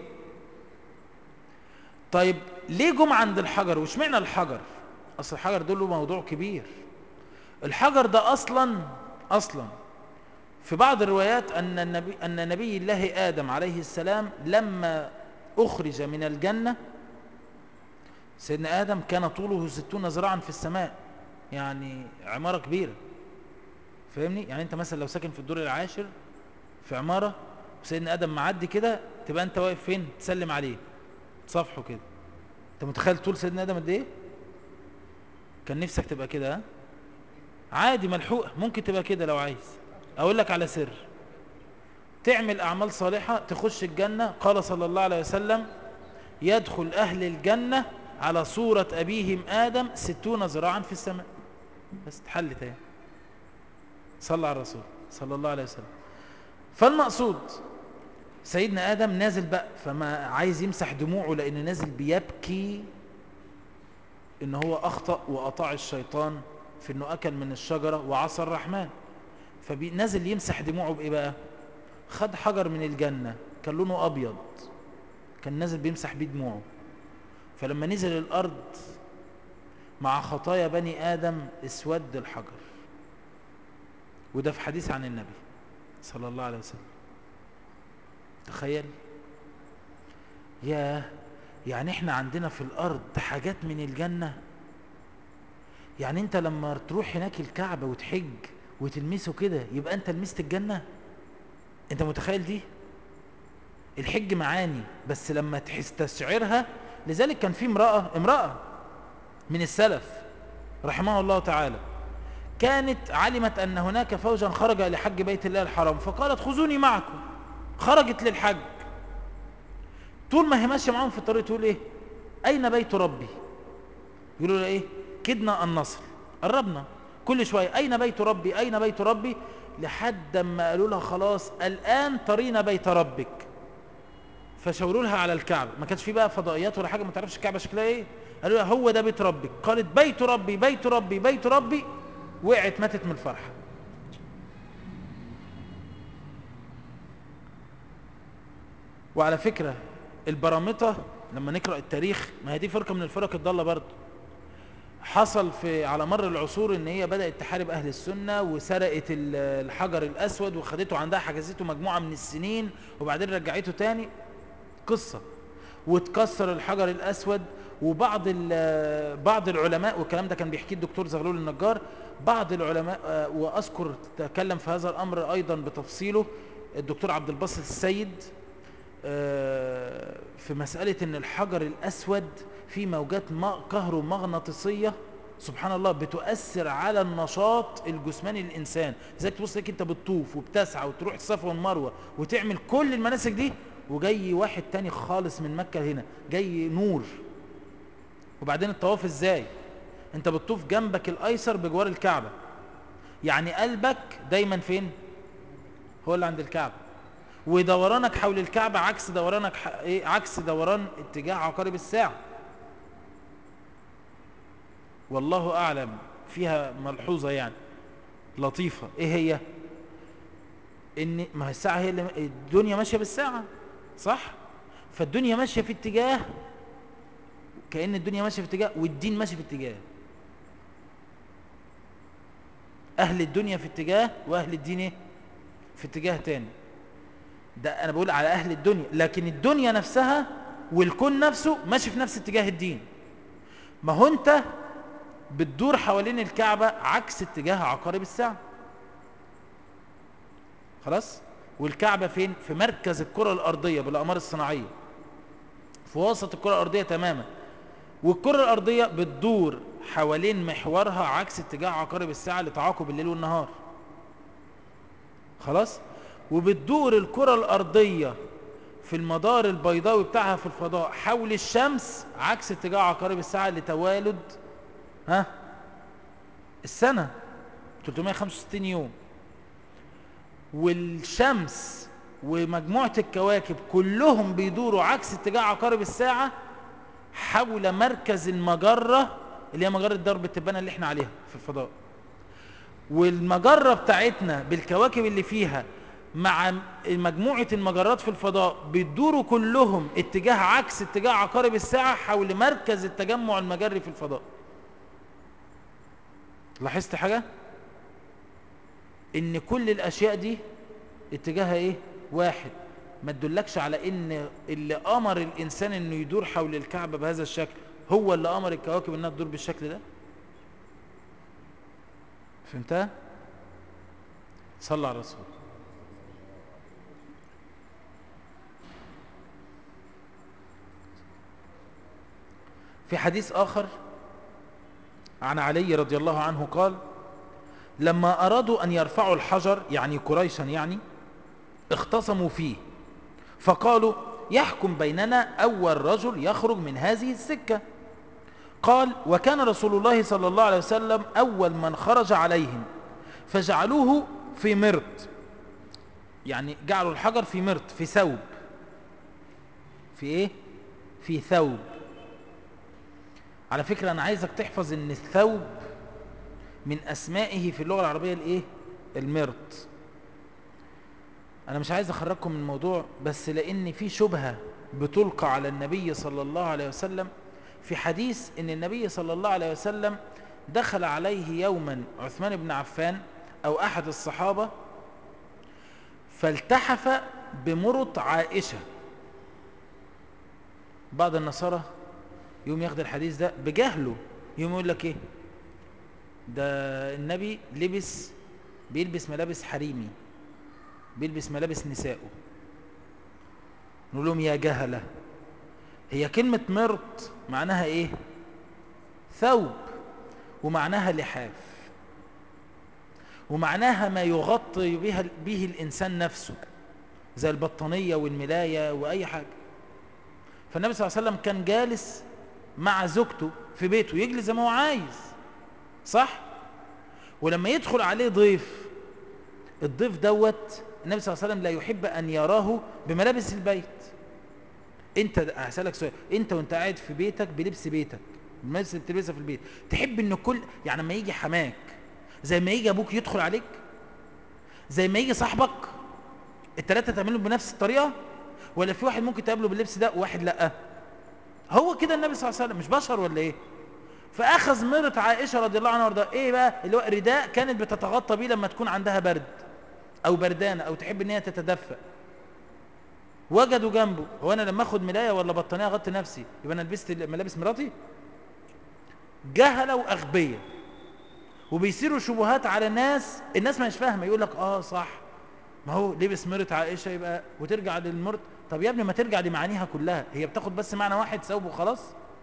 طيب ليه جم عند الحجر وش معنى الحجر اصل الحجر دول له موضوع كبير الحجر ده اصلا اصلا في بعض الروايات ان النبي ان نبي الله ادم عليه السلام لما اخرج من الجنه سيدنا ادم كان طوله ستون ذراعا في السماء يعني عماره كبيره فاهمني يعني انت مثلا لو ساكن في الدور العاشر في عماره وسيدنا ادم معدي كده تبقى انت واقف فين تسلم عليه تصافحه كده انت متخيل طول سيدنا ادم قد ايه كان نفسك تبقى كده ها عادي ملحوقه ممكن تبقى كده لو عايز اقول لك على سر تعمل اعمال صالحه تخش الجنه قال صلى الله عليه وسلم يدخل اهل الجنه على صوره ابيهم ادم ستون ذراعا في السماء بس تحل تاني صلى على الرسول صلى الله عليه وسلم فالمقصود سيدنا آدم نازل بقى فما عايز يمسح دموعه لأن نازل بيبكي إن هو أخطأ وأطاع الشيطان في إنه أكل من الشجرة وعصى الرحمن فنازل يمسح دموعه بإيه بقى خد حجر من الجنة كان لونه أبيض كان نازل بيمسح بيه دموعه فلما نزل الأرض مع خطايا بني آدم اسود الحجر وده في حديث عن النبي صلى الله عليه وسلم تخيل يا يعني احنا عندنا في الارض حاجات من الجنة يعني انت لما تروح هناك الكعبة وتحج وتلمسه كده يبقى انت لمست الجنة انت متخيل دي الحج معاني بس لما تستشعرها لذلك كان في امرأة امرأة من السلف رحمه الله تعالى كانت علمت أن هناك فوجا خرج لحج بيت الله الحرام فقالت خذوني معكم خرجت للحج طول ما هي ماشيه معاهم في الطريق تقول ايه أين بيت ربي يقولوا له إيه كدنا أن نصل قربنا كل شوية أين بيت ربي أين بيت ربي لحد ما قالوا لها خلاص الآن ترينا بيت ربك فشاوروا لها على الكعبة ما كانش في بقى فضائيات ولا حاجة ما تعرفش الكعبة شكلها ايه قالوا لها هو ده بيت ربك قالت بيت ربي بيت ربي بيت ربي وقعت ماتت من الفرحة وعلى فكرة البرامطة لما نقرأ التاريخ ما هي دي فرقة من الفرق الضالة برضه حصل في على مر العصور ان هي بدأت تحارب اهل السنة وسرقت الحجر الاسود وخدته عندها حجزته مجموعة من السنين وبعدين رجعته تاني قصة وتكسر الحجر الاسود وبعض بعض العلماء والكلام ده كان بيحكيه الدكتور زغلول النجار بعض العلماء واذكر تكلم في هذا الامر ايضا بتفصيله الدكتور عبد الباسط السيد في مسألة ان الحجر الاسود في موجات كهرومغناطيسية سبحان الله بتؤثر على النشاط الجسماني للإنسان ازاي تبص لك انت بتطوف وبتسعى وتروح الصفا والمروة وتعمل كل المناسك دي وجاي واحد تاني خالص من مكة هنا جاي نور وبعدين الطواف ازاي انت بتطوف جنبك الايسر بجوار الكعبة يعني قلبك دايما فين هو اللي عند الكعبة ودورانك حول الكعبة عكس دورانك ح... ايه عكس دوران اتجاه عقارب الساعة والله اعلم فيها ملحوظة يعني لطيفة ايه هي ان ما هي الساعة هي اللي الدنيا ماشية بالساعة صح فالدنيا ماشية في اتجاه كأن الدنيا ماشية في اتجاه والدين ماشي في اتجاه اهل الدنيا في اتجاه واهل الدين ايه في اتجاه تاني ده انا بقول على اهل الدنيا لكن الدنيا نفسها والكون نفسه ماشي في نفس اتجاه الدين ما هو انت بتدور حوالين الكعبة عكس اتجاه عقارب الساعة خلاص والكعبة فين في مركز الكرة الارضية بالاقمار الصناعية في وسط الكرة الارضية تماما والكرة الارضية بتدور حوالين محورها عكس اتجاه عقارب الساعة لتعاقب الليل والنهار خلاص وبتدور الكرة الأرضية في المدار البيضاوي بتاعها في الفضاء حول الشمس عكس اتجاه عقارب الساعة لتوالد ها السنة 365 يوم والشمس ومجموعة الكواكب كلهم بيدوروا عكس اتجاه عقارب الساعة حول مركز المجرة اللي هي مجرة درب التبانة اللي احنا عليها في الفضاء والمجرة بتاعتنا بالكواكب اللي فيها مع مجموعة المجرات في الفضاء بيدوروا كلهم اتجاه عكس اتجاه عقارب الساعة حول مركز التجمع المجري في الفضاء لاحظت حاجة ان كل الاشياء دي اتجاهها ايه واحد ما تدلكش على ان اللي امر الانسان انه يدور حول الكعبة بهذا الشكل هو اللي امر الكواكب انها تدور بالشكل ده فهمتها صلى على الرسول في حديث آخر عن علي رضي الله عنه قال لما أرادوا أن يرفعوا الحجر يعني قريشا يعني اختصموا فيه فقالوا يحكم بيننا أول رجل يخرج من هذه السكة قال وكان رسول الله صلى الله عليه وسلم أول من خرج عليهم فجعلوه في مرط يعني جعلوا الحجر في مرط في ثوب في ايه في ثوب على فكرة أنا عايزك تحفظ إن الثوب من أسمائه في اللغة العربية الإيه؟ المرط أنا مش عايز أخرجكم من الموضوع بس لأن في شبهة بتلقى على النبي صلى الله عليه وسلم في حديث إن النبي صلى الله عليه وسلم دخل عليه يوما عثمان بن عفان أو أحد الصحابة فالتحف بمرط عائشة بعض النصارى يوم ياخد الحديث ده بجهله يوم يقول لك ايه ده النبي لبس بيلبس ملابس حريمي بيلبس ملابس نسائه نقول لهم يا جهلة هي كلمة مرط معناها ايه ثوب ومعناها لحاف ومعناها ما يغطي بها به الإنسان نفسه زي البطانية والملاية وأي حاجة فالنبي صلى الله عليه وسلم كان جالس مع زوجته في بيته يجلس زي ما هو عايز صح ولما يدخل عليه ضيف الضيف دوت النبي صلى الله عليه وسلم لا يحب أن يراه بملابس البيت انت هسألك سؤال انت وانت قاعد في بيتك بلبس بيتك الملابس اللي بتلبسها في البيت تحب ان كل يعني لما يجي حماك زي ما يجي ابوك يدخل عليك زي ما يجي صاحبك التلاتة تعملوا بنفس الطريقة ولا في واحد ممكن تقابله باللبس ده وواحد لا هو كده النبي صلى الله عليه وسلم مش بشر ولا ايه فاخذ مرة عائشة رضي الله عنها وارضاها ايه بقى اللي هو رداء كانت بتتغطى بيه لما تكون عندها برد او بردانة او تحب ان هي تتدفى وجدوا جنبه هو انا لما اخد ملايه ولا بطانيه اغطي نفسي يبقى انا لبست ملابس مراتي جهله واغبياء وبيصيروا شبهات على الناس الناس مش فاهمه يقول لك اه صح ما هو لبس مرت عائشه يبقى وترجع للمرت طب يا ابني ما ترجع لمعانيها كلها هي بتاخد بس معنى واحد ثوب وخلاص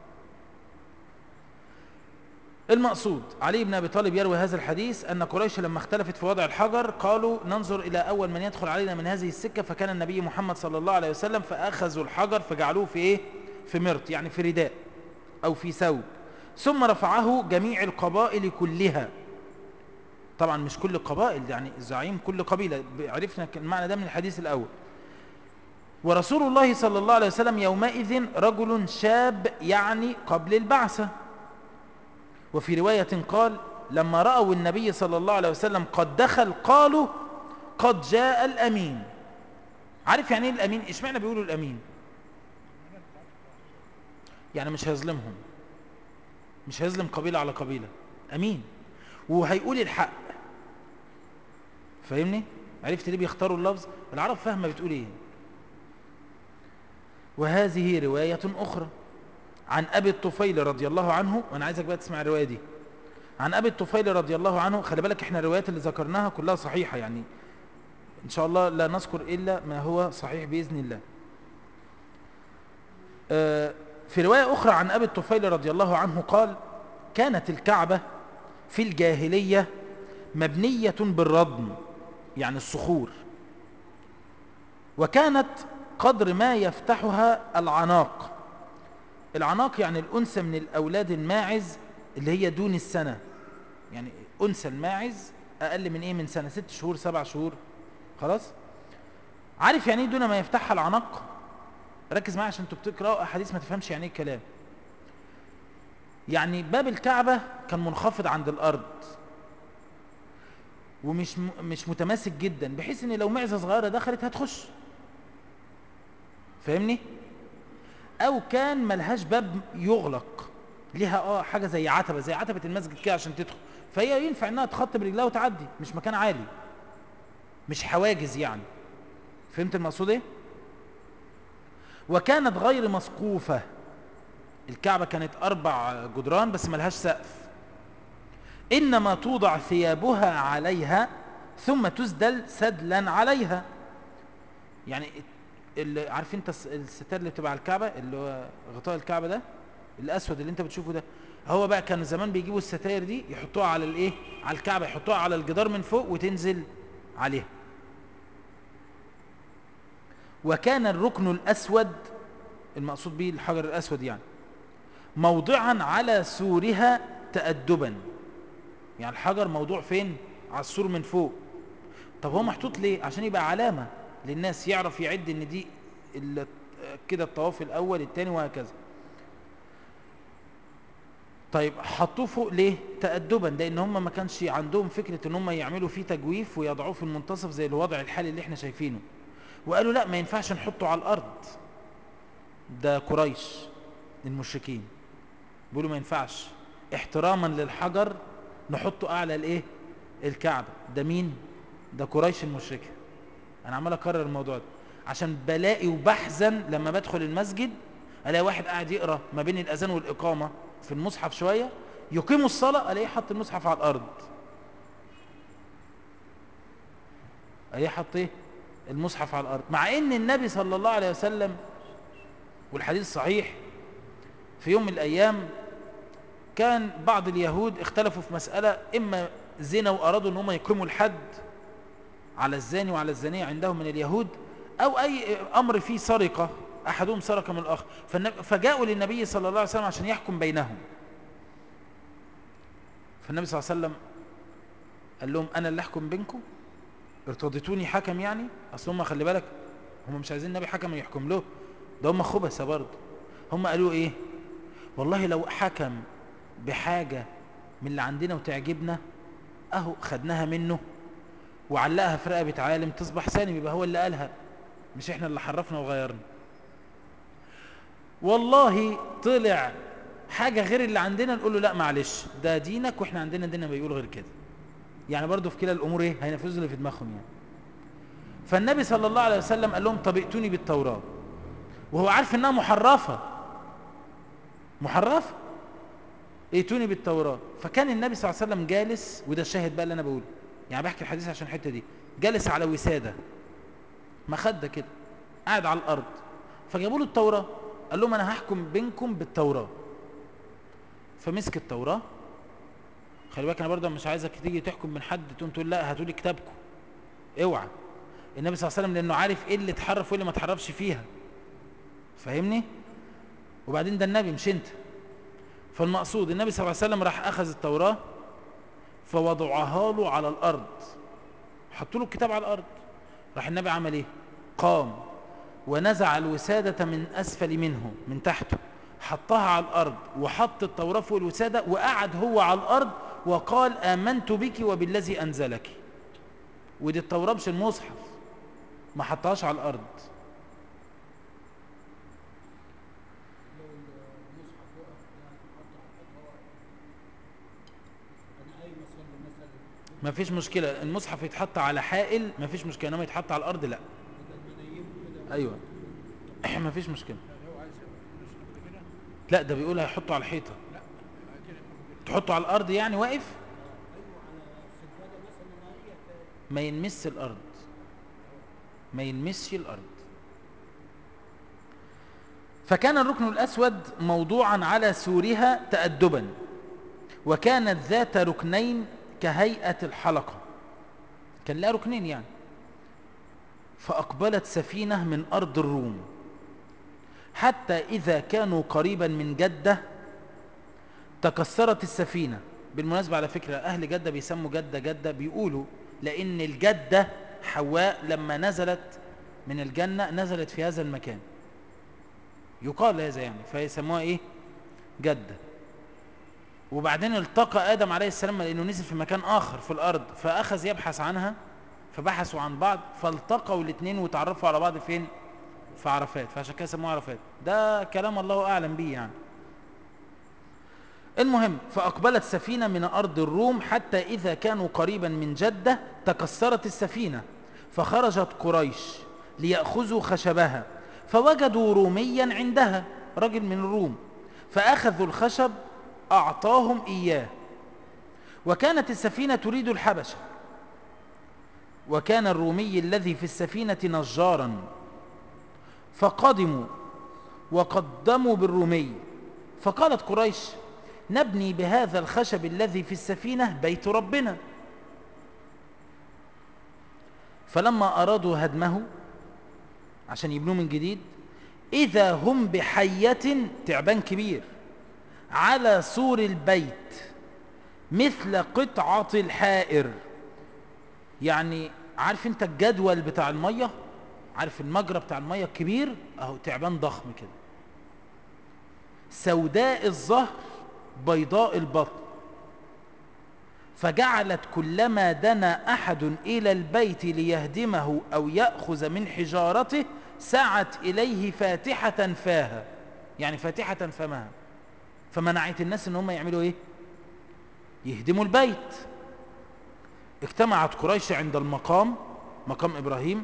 المقصود علي بن ابي طالب يروي هذا الحديث ان قريش لما اختلفت في وضع الحجر قالوا ننظر الى اول من يدخل علينا من هذه السكه فكان النبي محمد صلى الله عليه وسلم فاخذوا الحجر فجعلوه في ايه في مرت يعني في رداء او في ثوب ثم رفعه جميع القبائل كلها طبعا مش كل القبائل يعني زعيم كل قبيله عرفنا المعنى ده من الحديث الاول ورسول الله صلى الله عليه وسلم يومئذ رجل شاب يعني قبل البعثه وفي رواية قال لما رأوا النبي صلى الله عليه وسلم قد دخل قالوا قد جاء الأمين عارف يعني ايه الأمين اشمعنى بيقولوا الأمين يعني مش هيظلمهم مش هيظلم قبيلة على قبيلة أمين وهيقول الحق فاهمني عرفت ليه بيختاروا اللفظ العرب فاهمة بتقول ايه وهذه رواية أخرى عن أبي الطفيل رضي الله عنه وأنا عايزك بقى تسمع الرواية دي عن أبي الطفيل رضي الله عنه خلي بالك احنا الروايات اللي ذكرناها كلها صحيحة يعني إن شاء الله لا نذكر إلا ما هو صحيح بإذن الله في رواية أخرى عن أبي الطفيل رضي الله عنه قال كانت الكعبة في الجاهلية مبنية بالردم يعني الصخور وكانت قدر ما يفتحها العناق العناق يعني الأنثى من الأولاد الماعز اللي هي دون السنة يعني أنثى الماعز أقل من إيه من سنة ست شهور سبع شهور خلاص عارف يعني إيه دون ما يفتحها العناق ركز معايا عشان انتوا بتقرأوا أحاديث ما تفهمش يعني إيه الكلام يعني باب الكعبة كان منخفض عند الأرض ومش مش متماسك جدا بحيث ان لو معزة صغيرة دخلت هتخش فاهمني او كان ملهاش باب يغلق ليها اه حاجه زي عتبه زي عتبه المسجد كده عشان تدخل فهي ينفع انها تخط برجلها وتعدي مش مكان عالي مش حواجز يعني فهمت المقصود ايه وكانت غير مسقوفه الكعبه كانت اربع جدران بس ملهاش سقف انما توضع ثيابها عليها ثم تسدل سدلا عليها يعني اللي عارف انت الستار اللي بتبقى على الكعبه اللي هو غطاء الكعبه ده الاسود اللي انت بتشوفه ده هو بقى كان زمان بيجيبوا الستاير دي يحطوها على الايه على الكعبه يحطوها على الجدار من فوق وتنزل عليها وكان الركن الاسود المقصود به الحجر الاسود يعني موضعا على سورها تأدبا يعني الحجر موضوع فين على السور من فوق طب هو محطوط ليه عشان يبقى علامه للناس يعرف يعد ان دي كده الطواف الاول الثاني وهكذا طيب حطوه فوق ليه تأدبا لان هم ما كانش عندهم فكرة ان هم يعملوا فيه تجويف ويضعوه في المنتصف زي الوضع الحالي اللي احنا شايفينه وقالوا لا ما ينفعش نحطه على الارض ده قريش المشركين بيقولوا ما ينفعش احتراما للحجر نحطه اعلى الايه الكعبة ده مين ده قريش المشركه انا عمال اكرر الموضوع ده عشان بلاقي وبحزن لما بدخل المسجد الاقي واحد قاعد يقرا ما بين الاذان والاقامه في المصحف شويه يقيم الصلاه الاقيه حط المصحف على الارض الاقيه حط ايه المصحف على الارض مع ان النبي صلى الله عليه وسلم والحديث صحيح في يوم من الايام كان بعض اليهود اختلفوا في مساله اما زنا وارادوا ان هم يقيموا الحد على الزاني وعلى الزانية عندهم من اليهود أو أي أمر فيه سرقة أحدهم سرق من الآخر فجاءوا للنبي صلى الله عليه وسلم عشان يحكم بينهم فالنبي صلى الله عليه وسلم قال لهم أنا اللي أحكم بينكم ارتضيتوني حكم يعني أصل هم خلي بالك هم مش عايزين النبي حكم يحكم له ده هم خبثة برضه هم قالوا إيه والله لو حكم بحاجة من اللي عندنا وتعجبنا أهو خدناها منه وعلقها في رقبة عالم تصبح سالم يبقى هو اللي قالها مش احنا اللي حرفنا وغيرنا والله طلع حاجة غير اللي عندنا نقول له لا معلش ده دينك واحنا عندنا ديننا بيقول غير كده يعني برضو في كلا الأمور ايه هينفذوا اللي في دماغهم يعني فالنبي صلى الله عليه وسلم قال لهم طب ائتوني بالتوراة وهو عارف انها محرفة محرفة ائتوني بالتوراة فكان النبي صلى الله عليه وسلم جالس وده الشاهد بقى اللي انا بقوله يعني بحكي الحديث عشان الحته دي جالس على وسادة مخدة كده قاعد على الأرض فجابوا له التوراة قال لهم أنا هحكم بينكم بالتوراة فمسك التوراة خلي بالك أنا برضه مش عايزك تيجي تحكم من حد تقوم تقول لا هاتوا لي كتابكم اوعى النبي صلى الله عليه وسلم لأنه عارف إيه اللي اتحرف وإيه اللي ما اتحرفش فيها فاهمني وبعدين ده النبي مش أنت فالمقصود النبي صلى الله عليه وسلم راح أخذ التوراة فوضعها له على الأرض حطوا له الكتاب على الأرض راح النبي عمل ايه قام ونزع الوسادة من أسفل منه من تحته حطها على الأرض وحط التوراة فوق الوسادة وقعد هو على الأرض وقال آمنت بك وبالذي أنزلك ودي التوراة مش المصحف ما حطهاش على الأرض ما فيش مشكلة المصحف يتحط على حائل ما فيش مشكلة انما يتحط على الارض لا ايوه ما فيش مشكلة لا ده بيقول هيحطه على الحيطة تحطه على الارض يعني واقف ما ينمس الارض ما ينمسش الارض فكان الركن الاسود موضوعا على سورها تأدبا وكانت ذات ركنين كهيئة الحلقة كان لها ركنين يعني فأقبلت سفينة من أرض الروم حتى إذا كانوا قريبا من جدة تكسرت السفينة بالمناسبة على فكرة أهل جدة بيسموا جدة جدة بيقولوا لأن الجدة حواء لما نزلت من الجنة نزلت في هذا المكان يقال هذا يعني فيسموها إيه جدة وبعدين التقى آدم عليه السلام لأنه نزل في مكان آخر في الأرض فأخذ يبحث عنها فبحثوا عن بعض فالتقوا الاثنين وتعرفوا على بعض فين في عرفات فعشان كده سموها عرفات ده كلام الله أعلم به يعني المهم فأقبلت سفينة من أرض الروم حتى إذا كانوا قريبا من جدة تكسرت السفينة فخرجت قريش ليأخذوا خشبها فوجدوا روميا عندها رجل من الروم فأخذوا الخشب أعطاهم إياه وكانت السفينة تريد الحبشة وكان الرومي الذي في السفينة نجارا فقدموا وقدموا بالرومي فقالت قريش نبني بهذا الخشب الذي في السفينة بيت ربنا فلما أرادوا هدمه عشان يبنوه من جديد إذا هم بحية تعبان كبير على سور البيت مثل قطعة الحائر يعني عارف انت الجدول بتاع المية عارف المجرى بتاع المية الكبير اهو تعبان ضخم كده سوداء الظهر بيضاء البطن فجعلت كلما دنا أحد إلى البيت ليهدمه أو يأخذ من حجارته سعت إليه فاتحة فاها يعني فاتحة فمها فمنعت الناس ان هم يعملوا ايه يهدموا البيت اجتمعت قريش عند المقام مقام ابراهيم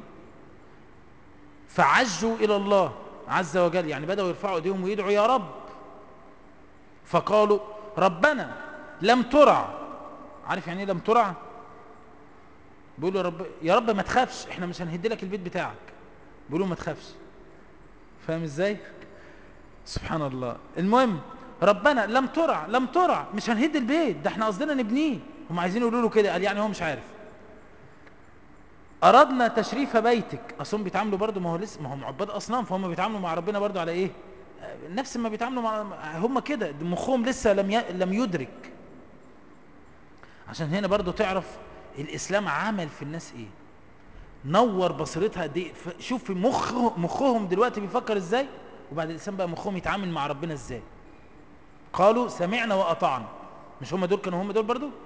فعجوا الى الله عز وجل يعني بدأوا يرفعوا ايديهم ويدعوا يا رب فقالوا ربنا لم ترع عارف يعني ايه لم ترع بيقولوا يا رب يا رب ما تخافش احنا مش هنهد لك البيت بتاعك بيقولوا ما تخافش فاهم ازاي سبحان الله المهم ربنا لم ترع لم ترع مش هنهد البيت ده احنا قصدنا نبنيه هم عايزين يقولوا له كده قال يعني هو مش عارف أردنا تشريف بيتك أصلا بيتعاملوا برضو ما هو لسه ما هم عباد أصنام فهم بيتعاملوا مع ربنا برضو على إيه نفس ما بيتعاملوا مع هم كده مخهم لسه لم ي... لم يدرك عشان هنا برضو تعرف الإسلام عمل في الناس إيه نور بصيرتها قد ايه شوف مخ مخهم دلوقتي بيفكر ازاي وبعد الإسلام بقى مخهم يتعامل مع ربنا ازاي قالوا سمعنا وأطعنا مش هم دول كانوا هم دول برضو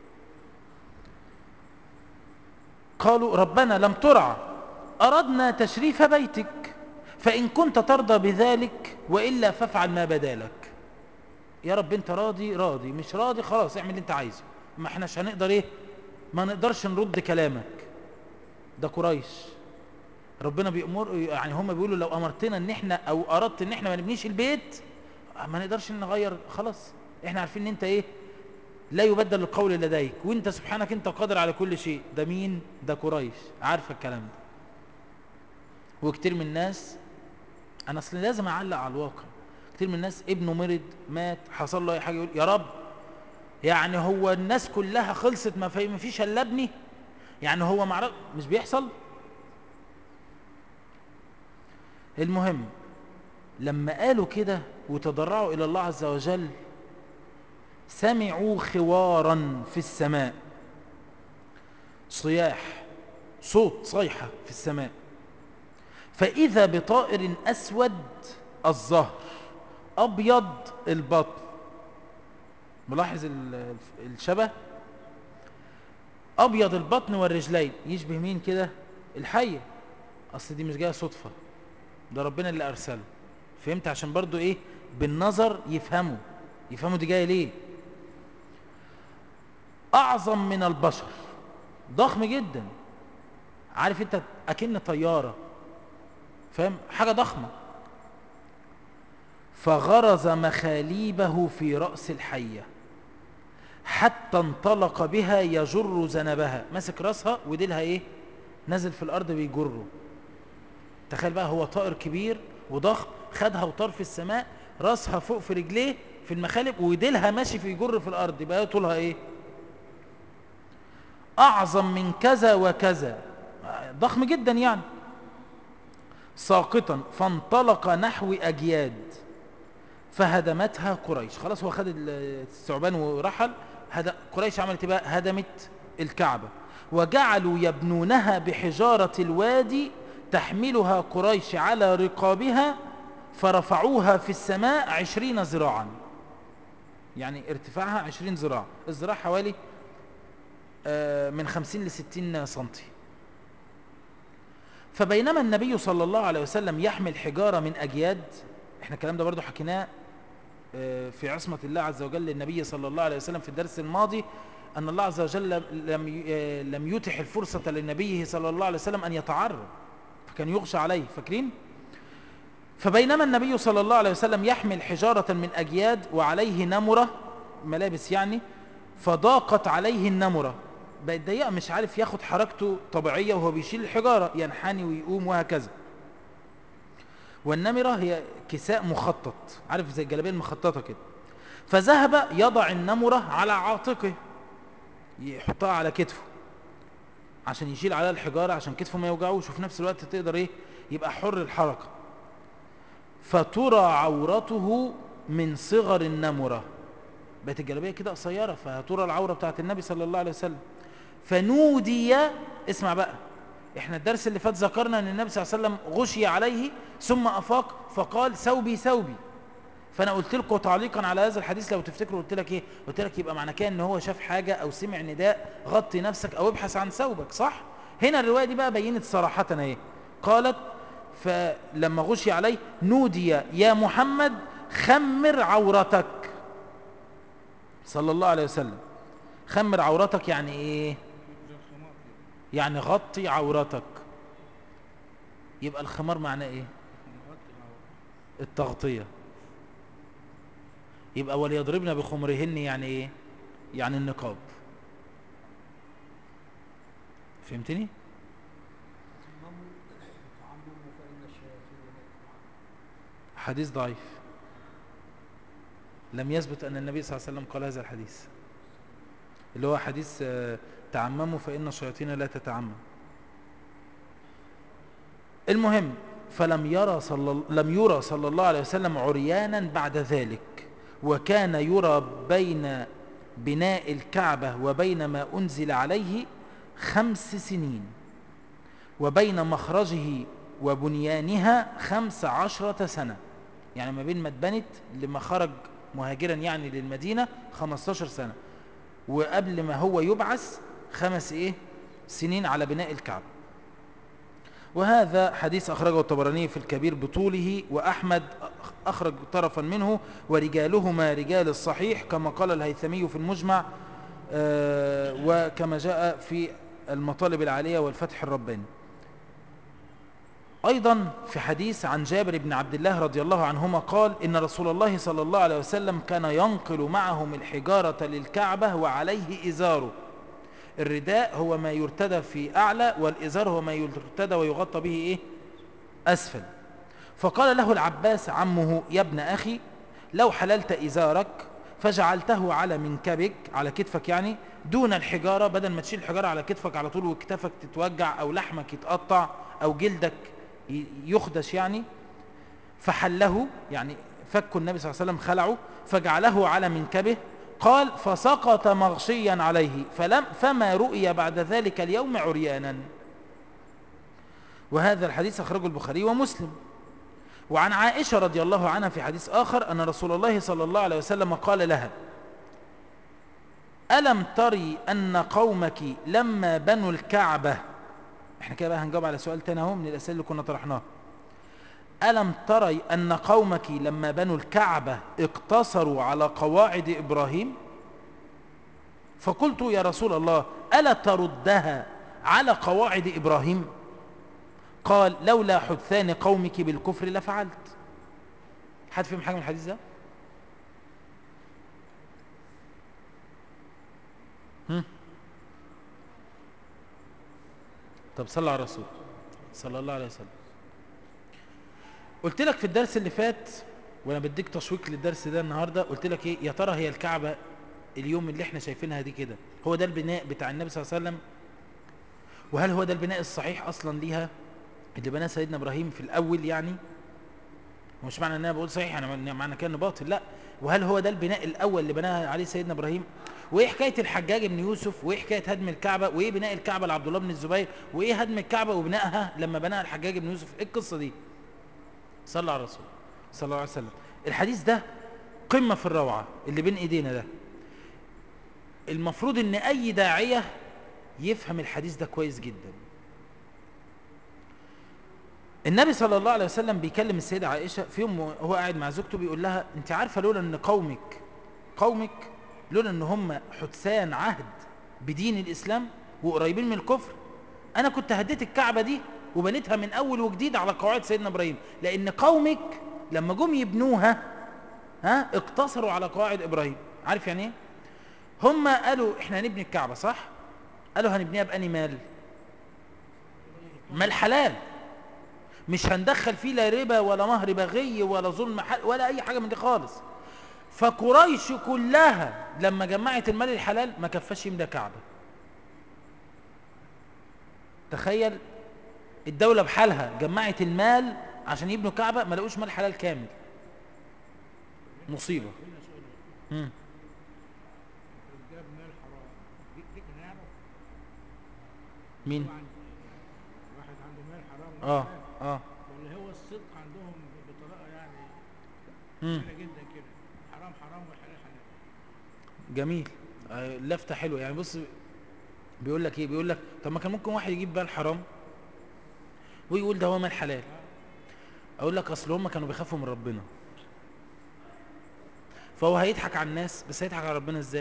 قالوا ربنا لم ترعى أردنا تشريف بيتك فإن كنت ترضى بذلك وإلا فافعل ما بدالك يا رب انت راضي راضي مش راضي خلاص اعمل اللي انت عايزه ما احناش هنقدر ايه ما نقدرش نرد كلامك ده قريش ربنا بيأمر يعني هم بيقولوا لو امرتنا ان احنا او اردت ان احنا ما نبنيش البيت ما نقدرش نغير خلاص احنا عارفين ان انت ايه لا يبدل القول لديك وانت سبحانك انت قادر على كل شيء ده مين ده قريش عارفه الكلام ده وكتير من الناس انا اصل لازم اعلق على الواقع كتير من الناس ابنه مرض مات حصل له اي حاجه يقول يا رب يعني هو الناس كلها خلصت ما في ما فيش الا ابني يعني هو معرف مش بيحصل المهم لما قالوا كده وتضرعوا الى الله عز وجل سمعوا خوارا في السماء صياح صوت صيحة في السماء فإذا بطائر أسود الظهر أبيض البطن ملاحظ الشبه أبيض البطن والرجلين يشبه مين كده الحية أصل دي مش جاية صدفة ده ربنا اللي أرسله فهمت عشان برضو إيه بالنظر يفهموا يفهموا دي جاية ليه أعظم من البشر ضخم جدا عارف انت أكن طيارة فاهم حاجة ضخمة فغرز مخاليبه في رأس الحية حتى انطلق بها يجر ذنبها ماسك راسها وديلها ايه نزل في الارض بيجره تخيل بقى هو طائر كبير وضخم خدها وطار في السماء راسها فوق في رجليه في المخالب وديلها ماشي في يجر في الارض يبقى طولها ايه اعظم من كذا وكذا ضخم جدا يعني ساقطا فانطلق نحو اجياد فهدمتها قريش خلاص هو خد الثعبان ورحل هد... قريش عملت بقى هدمت الكعبة وجعلوا يبنونها بحجارة الوادي تحملها قريش على رقابها فرفعوها في السماء عشرين ذراعا يعني ارتفاعها عشرين ذراع الذراع حوالي من خمسين لستين سنتي فبينما النبي صلى الله عليه وسلم يحمل حجارة من أجياد احنا الكلام ده برضو حكيناه في عصمة الله عز وجل للنبي صلى الله عليه وسلم في الدرس الماضي أن الله عز وجل لم لم يتح الفرصة لنبيه صلى الله عليه وسلم أن يتعرض فكان يغشى عليه فاكرين فبينما النبي صلى الله عليه وسلم يحمل حجارة من أجياد وعليه نمرة ملابس يعني فضاقت عليه النمرة بقت ضيقة مش عارف ياخد حركته طبيعية وهو بيشيل الحجارة ينحني ويقوم وهكذا والنمرة هي كساء مخطط عارف زي الجلابيه المخططة كده فذهب يضع النمرة على عاتقه يحطها على كتفه عشان يشيل عليها الحجارة عشان كتفه ما يوجعوش وفي نفس الوقت تقدر ايه يبقى حر الحركة فترى عورته من صغر النمرة بقت الجلابيه كده قصيرة فترى العورة بتاعت النبي صلى الله عليه وسلم فنودي اسمع بقى احنا الدرس اللي فات ذكرنا ان النبي صلى الله عليه وسلم غشي عليه ثم افاق فقال ثوبي ثوبي فانا قلت لكم تعليقا على هذا الحديث لو تفتكروا قلت لك ايه قلت لك يبقى معنى كده ان هو شاف حاجه او سمع نداء غطي نفسك او ابحث عن ثوبك صح هنا الروايه دي بقى بينت صراحه ايه قالت فلما غشي عليه نودي يا محمد خمر عورتك صلى الله عليه وسلم خمر عورتك يعني ايه يعني غطي عورتك يبقى الخمار معناه ايه التغطية يبقى وليضربن بخمرهن يعني ايه يعني النقاب فهمتني حديث ضعيف لم يثبت أن النبي صلى الله عليه وسلم قال هذا الحديث اللي هو حديث تعمموا فإن الشياطين لا تتعمم المهم فلم يرى صلى لم يرى صلى الله عليه وسلم عريانا بعد ذلك وكان يرى بين بناء الكعبة وبين ما أنزل عليه خمس سنين وبين مخرجه وبنيانها خمس عشرة سنة يعني ما بين ما اتبنت لما خرج مهاجرا يعني للمدينة 15 سنة وقبل ما هو يبعث خمس ايه سنين على بناء الكعبة وهذا حديث أخرجه الطبراني في الكبير بطوله وأحمد أخرج طرفا منه ورجالهما رجال الصحيح كما قال الهيثمي في المجمع آه، وكما جاء في المطالب العالية والفتح الرباني أيضا في حديث عن جابر بن عبد الله رضي الله عنهما قال إن رسول الله صلى الله عليه وسلم كان ينقل معهم الحجارة للكعبة وعليه إزاره الرداء هو ما يرتدى في أعلى والإزار هو ما يرتدى ويغطى به إيه؟ أسفل فقال له العباس عمه يا ابن أخي لو حللت إزارك فجعلته على منكبك على كتفك يعني دون الحجارة بدل ما تشيل الحجارة على كتفك على طول وكتفك تتوجع أو لحمك يتقطع أو جلدك يخدش يعني فحله يعني فك النبي صلى الله عليه وسلم خلعه فجعله على منكبه قال فسقط مغشيا عليه فلم فما رؤي بعد ذلك اليوم عريانا وهذا الحديث أخرجه البخاري ومسلم وعن عائشة رضي الله عنها في حديث آخر أن رسول الله صلى الله عليه وسلم قال لها ألم تري أن قومك لما بنوا الكعبة احنا كده بقى هنجاوب على سؤال تاني اهو من الأسئلة اللي كنا طرحناها ألم تري أن قومك لما بنوا الكعبة اقتصروا على قواعد إبراهيم فقلت يا رسول الله ألا تردها على قواعد إبراهيم قال لولا حدثان قومك بالكفر لفعلت حد فيهم حاجة من الحديث ده هم؟ طب صلى على الرسول صلى الله عليه وسلم قلت لك في الدرس اللي فات وانا بديك تشويق للدرس ده النهارده قلت لك ايه يا ترى هي الكعبه اليوم اللي احنا شايفينها دي كده هو ده البناء بتاع النبي صلى الله عليه وسلم وهل هو ده البناء الصحيح اصلا ليها اللي بناه سيدنا ابراهيم في الاول يعني مش معنى ان انا بقول صحيح انا معنى كان باطل لا وهل هو ده البناء الاول اللي بناه عليه سيدنا ابراهيم وايه حكايه الحجاج بن يوسف وايه حكايه هدم الكعبه وايه بناء الكعبه لعبد الله بن الزبير وايه هدم الكعبه وبنائها لما بناها الحجاج بن يوسف ايه القصه دي صلى على الرسول صلى الله عليه وسلم الحديث ده قمه في الروعه اللي بين ايدينا ده المفروض ان اي داعيه يفهم الحديث ده كويس جدا النبي صلى الله عليه وسلم بيكلم السيدة عائشة في يوم هو قاعد مع زوجته بيقول لها انت عارفة لولا ان قومك قومك لولا ان هم حدثان عهد بدين الاسلام وقريبين من الكفر انا كنت هديت الكعبة دي وبنيتها من اول وجديد على قواعد سيدنا ابراهيم لان قومك لما جم يبنوها ها اقتصروا على قواعد ابراهيم عارف يعني ايه هم قالوا احنا هنبني الكعبة صح قالوا هنبنيها بأني مال مال حلال مش هندخل فيه لا ربا ولا مهر بغي ولا ظلم ولا اي حاجة من دي خالص فقريش كلها لما جمعت المال الحلال ما كفاش يملى كعبة تخيل الدولة بحالها جمعت المال عشان يبنوا كعبة ما لقوش مال حلال كامل مصيبة مم. مين واحد عنده مال حرام اه اه ولا هو الصدق عندهم بطريقه يعني مم. كبيره جدا كده حرام حرام والحلال حلال جميل آه، لفتة حلوة يعني بص بيقول لك ايه بيقول لك طب ما كان ممكن واحد يجيب مال حرام ويقول ده هو مال حلال اقول لك اصل هم كانوا بيخافوا من ربنا فهو هيضحك على الناس بس هيضحك على ربنا ازاي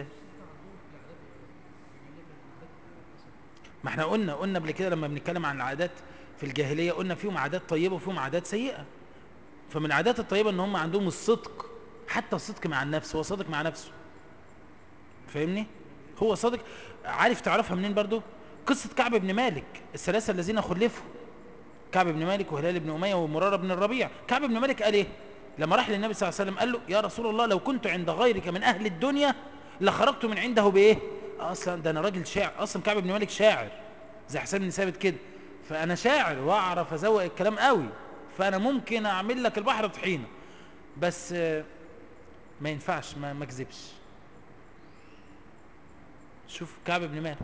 ما احنا قلنا قلنا قبل كده لما بنتكلم عن العادات في الجاهلية قلنا فيهم عادات طيبة وفيهم عادات سيئة فمن العادات الطيبة ان هم عندهم الصدق حتى الصدق مع النفس هو صادق مع نفسه فاهمني هو صادق عارف تعرفها منين برضو قصة كعب بن مالك الثلاثة الذين خلفوا كعب بن مالك وهلال بن أمية ومرارة بن الربيع كعب بن مالك قال ايه لما راح للنبي صلى الله عليه وسلم قال له يا رسول الله لو كنت عند غيرك من أهل الدنيا لخرجت من عنده بإيه اصلا ده انا راجل شاعر اصلا كعب بن مالك شاعر زي حسين بن ثابت كده فانا شاعر واعرف ازوق الكلام قوي فانا ممكن اعمل لك البحر طحينه بس آه، ما ينفعش ما ما اكذبش شوف كعب بن مالك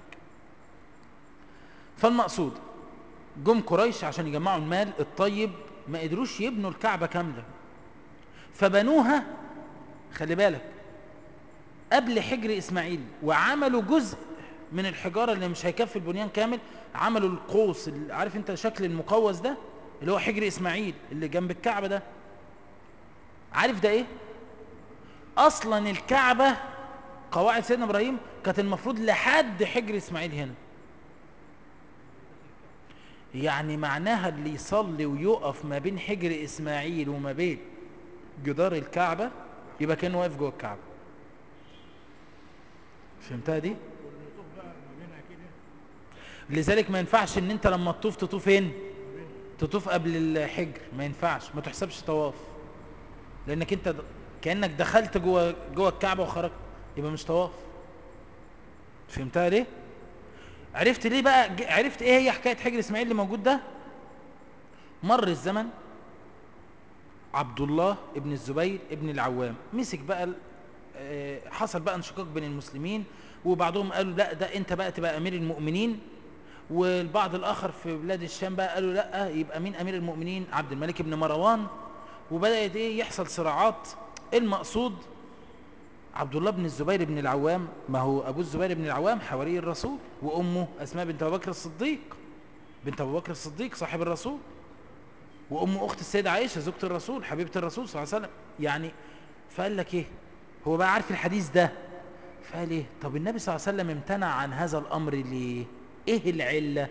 فالمقصود جم قريش عشان يجمعوا المال الطيب ما قدروش يبنوا الكعبة كاملة فبنوها خلي بالك قبل حجر إسماعيل وعملوا جزء من الحجارة اللي مش هيكفي البنيان كامل عملوا القوس اللي عارف انت شكل المقوس ده اللي هو حجر إسماعيل اللي جنب الكعبة ده عارف ده ايه اصلا الكعبة قواعد سيدنا ابراهيم كانت المفروض لحد حجر اسماعيل هنا يعني معناها اللي يصلي ويقف ما بين حجر اسماعيل وما بين جدار الكعبة يبقى كانه واقف جوه الكعبة فهمتها دي والطوف بقى ما بينها كده لذلك ما ينفعش ان انت لما تطوف تطوف فين تطوف قبل الحجر ما ينفعش ما تحسبش طواف لانك انت د- كانك دخلت جوه جوه الكعبه وخرجت يبقى مش طواف فهمتها ليه عرفت ليه بقى ج- عرفت ايه هي حكايه حجر اسماعيل اللي موجود ده مر الزمن عبد الله ابن الزبير ابن العوام مسك بقى ال- آه، حصل بقى انشقاق بين المسلمين وبعضهم قالوا لا ده انت بقى تبقى امير المؤمنين والبعض الاخر في بلاد الشام بقى قالوا لا يبقى مين امير المؤمنين عبد الملك بن مروان وبدات ايه يحصل صراعات المقصود عبد الله بن الزبير بن العوام ما هو ابو الزبير بن العوام حواري الرسول وامه اسماء بنت ابو بكر الصديق بنت ابو بكر الصديق صاحب الرسول وام اخت السيده عائشه زوجة الرسول حبيبه الرسول صلى الله عليه وسلم يعني فقال لك ايه هو بقى عارف الحديث ده فقال ايه طب النبي صلى الله عليه وسلم امتنع عن هذا الامر ليه ايه العله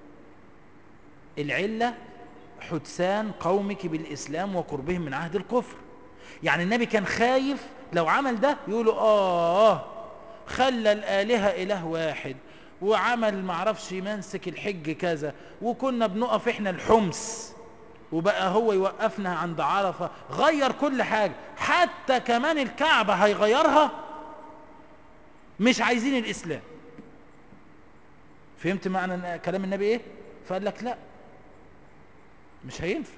العله حدثان قومك بالاسلام وقربهم من عهد الكفر يعني النبي كان خايف لو عمل ده يقولوا اه خلى الالهه اله واحد وعمل معرفش منسك الحج كذا وكنا بنقف احنا الحمص وبقى هو يوقفنا عند عرفه غير كل حاجه حتى كمان الكعبه هيغيرها مش عايزين الاسلام فهمت معنى كلام النبي ايه فقال لك لا مش هينفع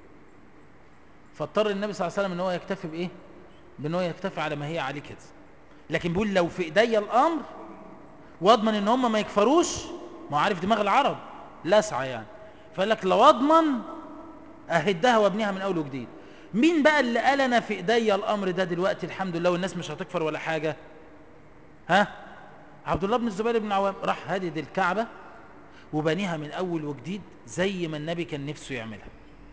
فاضطر النبي صلى الله عليه وسلم ان هو يكتفي بايه بان هو يكتفي على ما هي عليه كده لكن بيقول لو في ايديا الامر واضمن ان هم ما يكفروش ما هو عارف دماغ العرب لسعه يعني فقال لك لو اضمن اهدها وابنيها من اول وجديد مين بقى اللي قال انا في ايديا الامر ده دلوقتي الحمد لله والناس مش هتكفر ولا حاجه ها عبد الله بن الزبير بن عوام راح هدد الكعبه وبنيها من اول وجديد زي ما النبي كان نفسه يعملها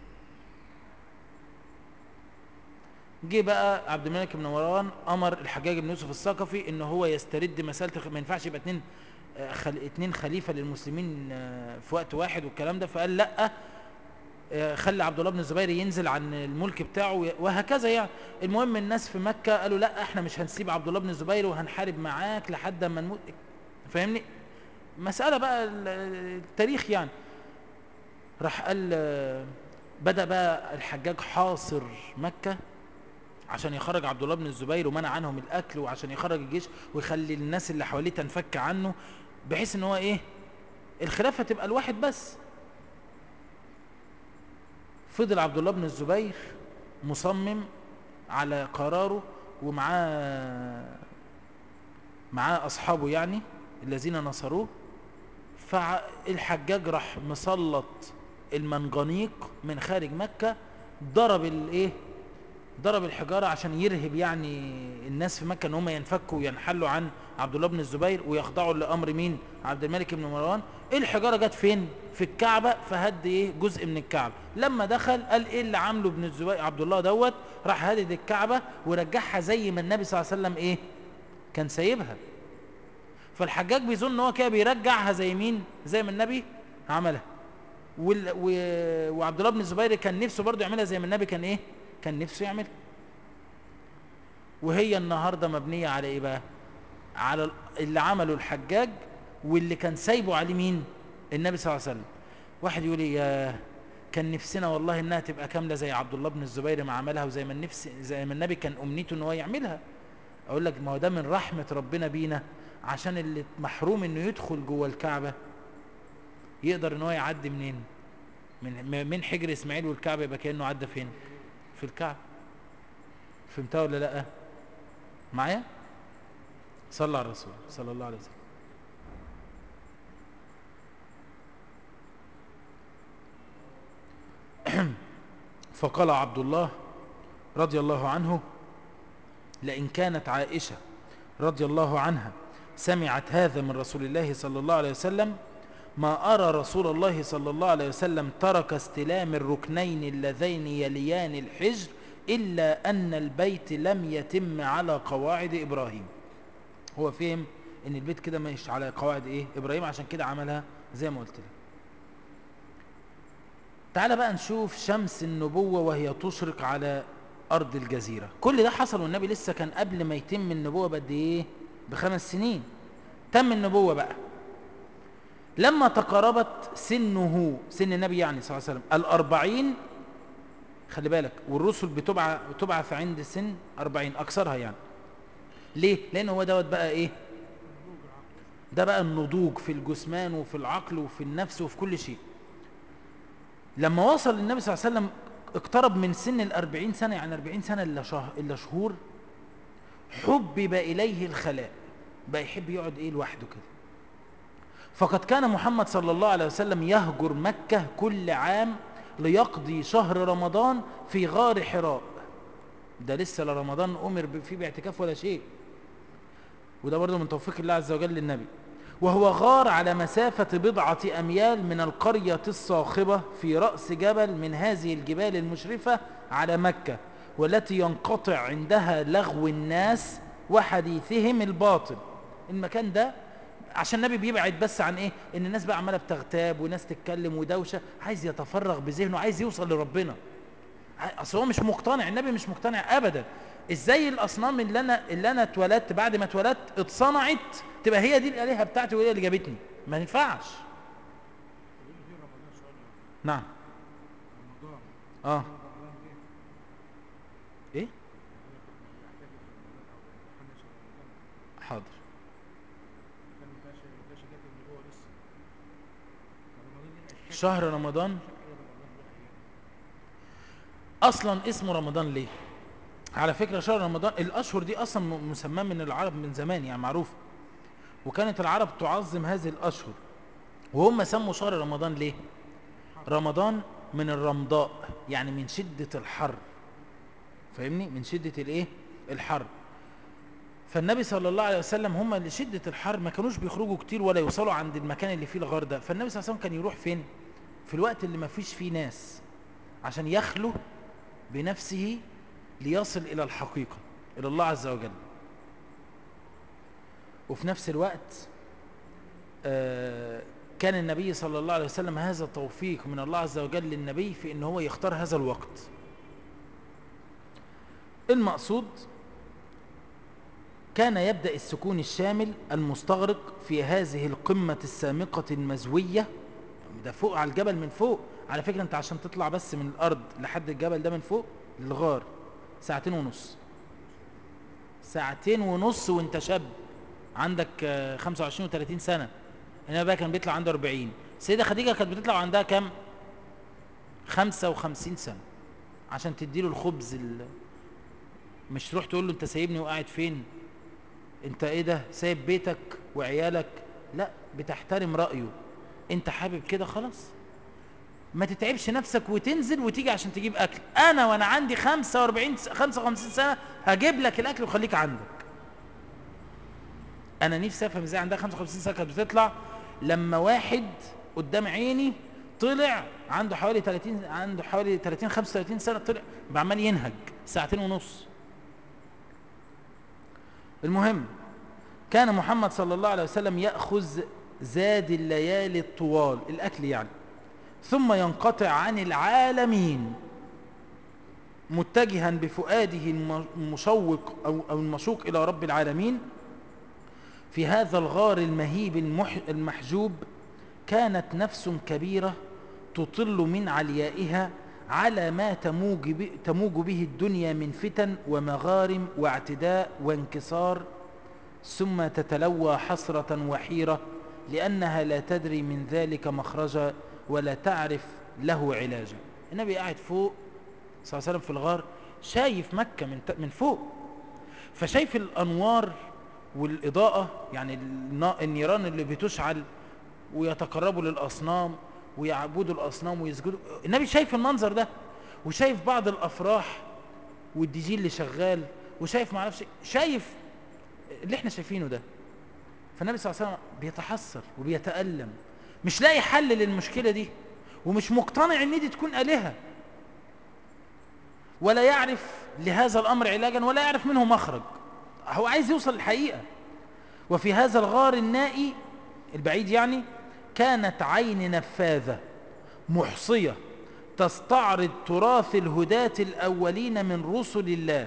جه بقى عبد الملك بن مروان امر الحجاج بن يوسف الثقفي ان هو يسترد مساله الخ- ما ينفعش يبقى اتنين آه، خل... اتنين خليفه للمسلمين آه، في وقت واحد والكلام ده فقال لا آه، خلي عبد الله بن الزبير ينزل عن الملك بتاعه وي- وهكذا يعني المهم الناس في مكه قالوا لا احنا مش هنسيب عبد الله بن الزبير وهنحارب معاك لحد ما نموت فاهمني مساله بقى ال- التاريخ يعني راح قال آه، بدا بقى الحجاج حاصر مكه عشان يخرج عبد الله بن الزبير ومنع عنهم الاكل وعشان يخرج الجيش ويخلي الناس اللي حواليه تنفك عنه بحيث ان هو ايه الخلافه تبقى الواحد بس فضل عبد الله بن الزبير مصمم على قراره ومعاه معاه اصحابه يعني الذين نصروه فالحجاج راح مسلط المنجنيق من خارج مكه ضرب الايه ضرب الحجاره عشان يرهب يعني الناس في مكه ان هم ينفكوا وينحلوا عن عبد الله بن الزبير ويخضعوا لامر مين عبد الملك بن مروان الحجاره جت فين في الكعبه فهد ايه جزء من الكعبه لما دخل قال ايه اللي عامله ابن الزبير عبد الله دوت راح هدد الكعبه ورجعها زي ما النبي صلى الله عليه وسلم ايه كان سايبها فالحجاج بيظن ان هو كده بيرجعها زي مين زي ما النبي عملها وال... و... وعبد الله بن الزبير كان نفسه برضه يعملها زي ما النبي كان ايه كان نفسه يعملها وهي النهارده مبنيه على ايه بقى على ال- اللي عمله الحجاج واللي كان سايبه عليه مين النبي صلى الله عليه وسلم واحد يقول لي يا كان نفسنا والله انها تبقى كامله زي عبد الله بن الزبير ما عملها وزي ما النفس زي ما النبي كان امنيته ان هو يعملها اقول لك ما هو ده من رحمه ربنا بينا عشان اللي محروم انه يدخل جوه الكعبه يقدر ان هو يعدي منين من من حجر اسماعيل والكعبه يبقى كانه عدى فين في الكعبه فهمتها ولا لا معايا صلى على الرسول صلى الله عليه وسلم فقال عبد الله رضي الله عنه لئن كانت عائشة رضي الله عنها سمعت هذا من رسول الله صلى الله عليه وسلم ما أرى رسول الله صلى الله عليه وسلم ترك استلام الركنين اللذين يليان الحجر إلا أن البيت لم يتم على قواعد إبراهيم هو فهم ان البيت كده مش على قواعد ايه ابراهيم عشان كده عملها زي ما قلت لك تعال بقى نشوف شمس النبوة وهي تشرق على أرض الجزيرة كل ده حصل والنبي لسه كان قبل ما يتم النبوة بقد إيه بخمس سنين تم النبوة بقى لما تقاربت سنه سن النبي يعني صلى الله عليه وسلم الأربعين خلي بالك والرسل بتبع بتبعث عند سن أربعين أكثرها يعني ليه؟ لأن هو دوت بقى إيه ده بقى النضوج في الجسمان وفي العقل وفي النفس وفي كل شيء لما وصل النبي صلى الله عليه وسلم اقترب من سن الأربعين سنة يعني أربعين سنة إلا, شه... إلا شهور حبب إليه الخلاء بقى يحب يقعد إيه لوحده كده فقد كان محمد صلى الله عليه وسلم يهجر مكة كل عام ليقضي شهر رمضان في غار حراء ده لسه لا رمضان أمر فيه باعتكاف ولا شيء وده برضه من توفيق الله عز وجل للنبي وهو غار على مسافة بضعة أميال من القرية الصاخبة في رأس جبل من هذه الجبال المشرفة على مكة والتي ينقطع عندها لغو الناس وحديثهم الباطل المكان ده عشان النبي بيبعد بس عن ايه ان الناس بقى عماله بتغتاب وناس تتكلم ودوشه عايز يتفرغ بذهنه عايز يوصل لربنا اصل هو مش مقتنع النبي مش مقتنع ابدا ازاي الاصنام اللي انا اللي انا اتولدت بعد ما اتولدت اتصنعت تبقى هي دي الالهه بتاعتي وهي اللي جابتني ما ينفعش نعم اه ايه حاضر شهر رمضان اصلا اسمه رمضان ليه على فكرة شهر رمضان الاشهر دي اصلا مسماه من العرب من زمان يعني معروف وكانت العرب تعظم هذه الاشهر وهم سموا شهر رمضان ليه رمضان من الرمضاء يعني من شدة الحر فاهمني من شدة الايه الحر فالنبي صلى الله عليه وسلم هم لشدة الحر ما كانوش بيخرجوا كتير ولا يوصلوا عند المكان اللي فيه الغار ده فالنبي صلى الله عليه وسلم كان يروح فين في الوقت اللي ما فيش فيه ناس عشان يخلو بنفسه ليصل إلى الحقيقة إلى الله عز وجل وفي نفس الوقت كان النبي صلى الله عليه وسلم هذا توفيق من الله عز وجل للنبي في ان هو يختار هذا الوقت المقصود كان يبدأ السكون الشامل المستغرق في هذه القمة السامقة المزوية ده فوق على الجبل من فوق على فكرة انت عشان تطلع بس من الارض لحد الجبل ده من فوق للغار ساعتين ونص ساعتين ونص وانت شاب عندك 25 و30 سنة هنا بقى كان بيطلع عنده 40 السيدة خديجة كانت بتطلع عندها كام 55 سنة عشان تديله الخبز ال... مش تروح تقول له انت سايبني وقاعد فين انت ايه ده سايب بيتك وعيالك لا بتحترم رأيه انت حابب كده خلاص ما تتعبش نفسك وتنزل وتيجي عشان تجيب اكل انا وانا عندي 45 55 سنة هجيب لك الاكل وخليك عندك انا نفسي افهم ازاي عندها 55 سنة كانت بتطلع لما واحد قدام عيني طلع عنده حوالي 30 عنده حوالي 30 35 سنة طلع بعمال ينهج ساعتين ونص المهم كان محمد صلى الله عليه وسلم يأخذ زاد الليالي الطوال الأكل يعني ثم ينقطع عن العالمين متجها بفؤاده المشوق أو, أو المشوق إلى رب العالمين في هذا الغار المهيب المح المحجوب كانت نفس كبيرة تطل من عليائها على ما تموج, ب... تموج به الدنيا من فتن ومغارم واعتداء وانكسار ثم تتلوى حسرة وحيرة لأنها لا تدري من ذلك مخرجا ولا تعرف له علاجا النبي قاعد فوق صلى الله عليه وسلم في الغار شايف مكة من, ت- من فوق فشايف الأنوار والإضاءة يعني النا- النيران اللي بتشعل ويتقربوا للأصنام ويعبدوا الأصنام ويسجدوا النبي شايف المنظر ده وشايف بعض الأفراح والدي جي اللي شغال وشايف معرفش إيه. شايف اللي احنا شايفينه ده فالنبي صلى الله عليه وسلم بيتحسر وبيتألم مش لاقي حل للمشكلة دي ومش مقتنع ان دي تكون آلهة ولا يعرف لهذا الأمر علاجا ولا يعرف منه مخرج هو عايز يوصل للحقيقة وفي هذا الغار النائي البعيد يعني كانت عين نفاذة محصية تستعرض تراث الهداة الأولين من رسل الله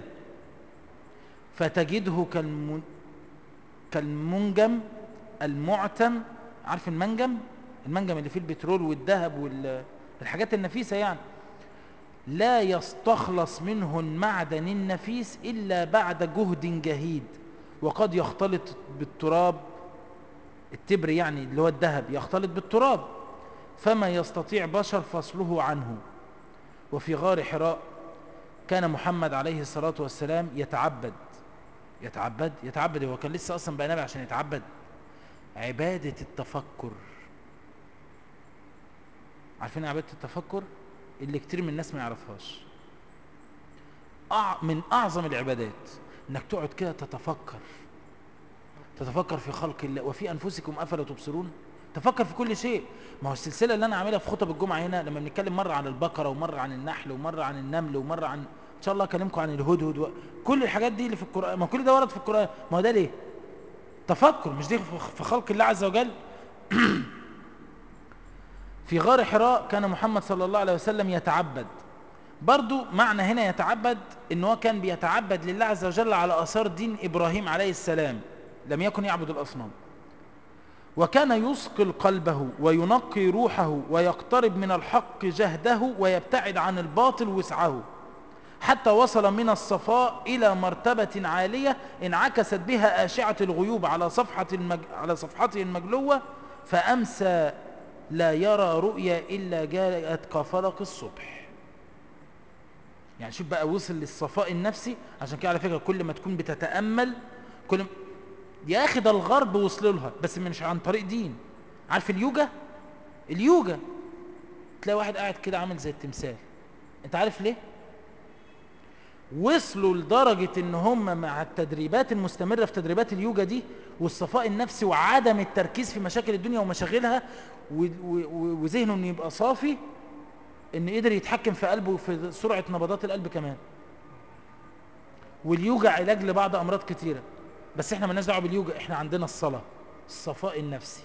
فتجده كالمن... كالمنجم المعتم عارف المنجم المنجم اللي فيه البترول والذهب والحاجات النفيسة يعني لا يستخلص منه المعدن النفيس إلا بعد جهد جهيد وقد يختلط بالتراب التبر يعني اللي هو الذهب يختلط بالتراب فما يستطيع بشر فصله عنه وفي غار حراء كان محمد عليه الصلاة والسلام يتعبد يتعبد يتعبد هو كان لسه أصلا بقى نبي عشان يتعبد عبادة التفكر عارفين عبادة التفكر اللي كتير من الناس ما يعرفهاش أع... من أعظم العبادات انك تقعد كده تتفكر تتفكر في خلق الله وفي أنفسكم أفلا تبصرون تفكر في كل شيء ما هو السلسلة اللي أنا عاملها في خطب الجمعة هنا لما بنتكلم مرة عن البقرة ومرة عن النحل ومرة عن النمل ومرة عن إن شاء الله أكلمكم عن الهدهد و... كل الحاجات دي اللي في القرآن ما كل ده ورد في القرآن ما هو ده ليه تفكر مش دي في خلق الله عز وجل في غار حراء كان محمد صلى الله عليه وسلم يتعبد برضو معنى هنا يتعبد ان هو كان بيتعبد لله عز وجل على اثار دين ابراهيم عليه السلام لم يكن يعبد الاصنام وكان يثقل قلبه وينقي روحه ويقترب من الحق جهده ويبتعد عن الباطل وسعه حتى وصل من الصفاء إلى مرتبة عالية انعكست بها آشعة الغيوب على صفحة المج... على صفحته المجلوة فأمسى لا يرى رؤيا إلا جاءت كفلق الصبح يعني شوف بقى وصل للصفاء النفسي عشان كده على فكرة كل ما تكون بتتأمل كل ما يا أخي ده الغرب وصل لها بس مش عن طريق دين عارف اليوجا اليوجا تلاقي واحد قاعد كده عامل زي التمثال انت عارف ليه وصلوا لدرجة ان هم مع التدريبات المستمرة في تدريبات اليوجا دي والصفاء النفسي وعدم التركيز في مشاكل الدنيا ومشاغلها وذهنه انه يبقى صافي ان قدر يتحكم في قلبه في سرعة نبضات القلب كمان واليوجا علاج لبعض امراض كتيرة بس احنا مالناش دعوه باليوجا احنا عندنا الصلاة الصفاء النفسي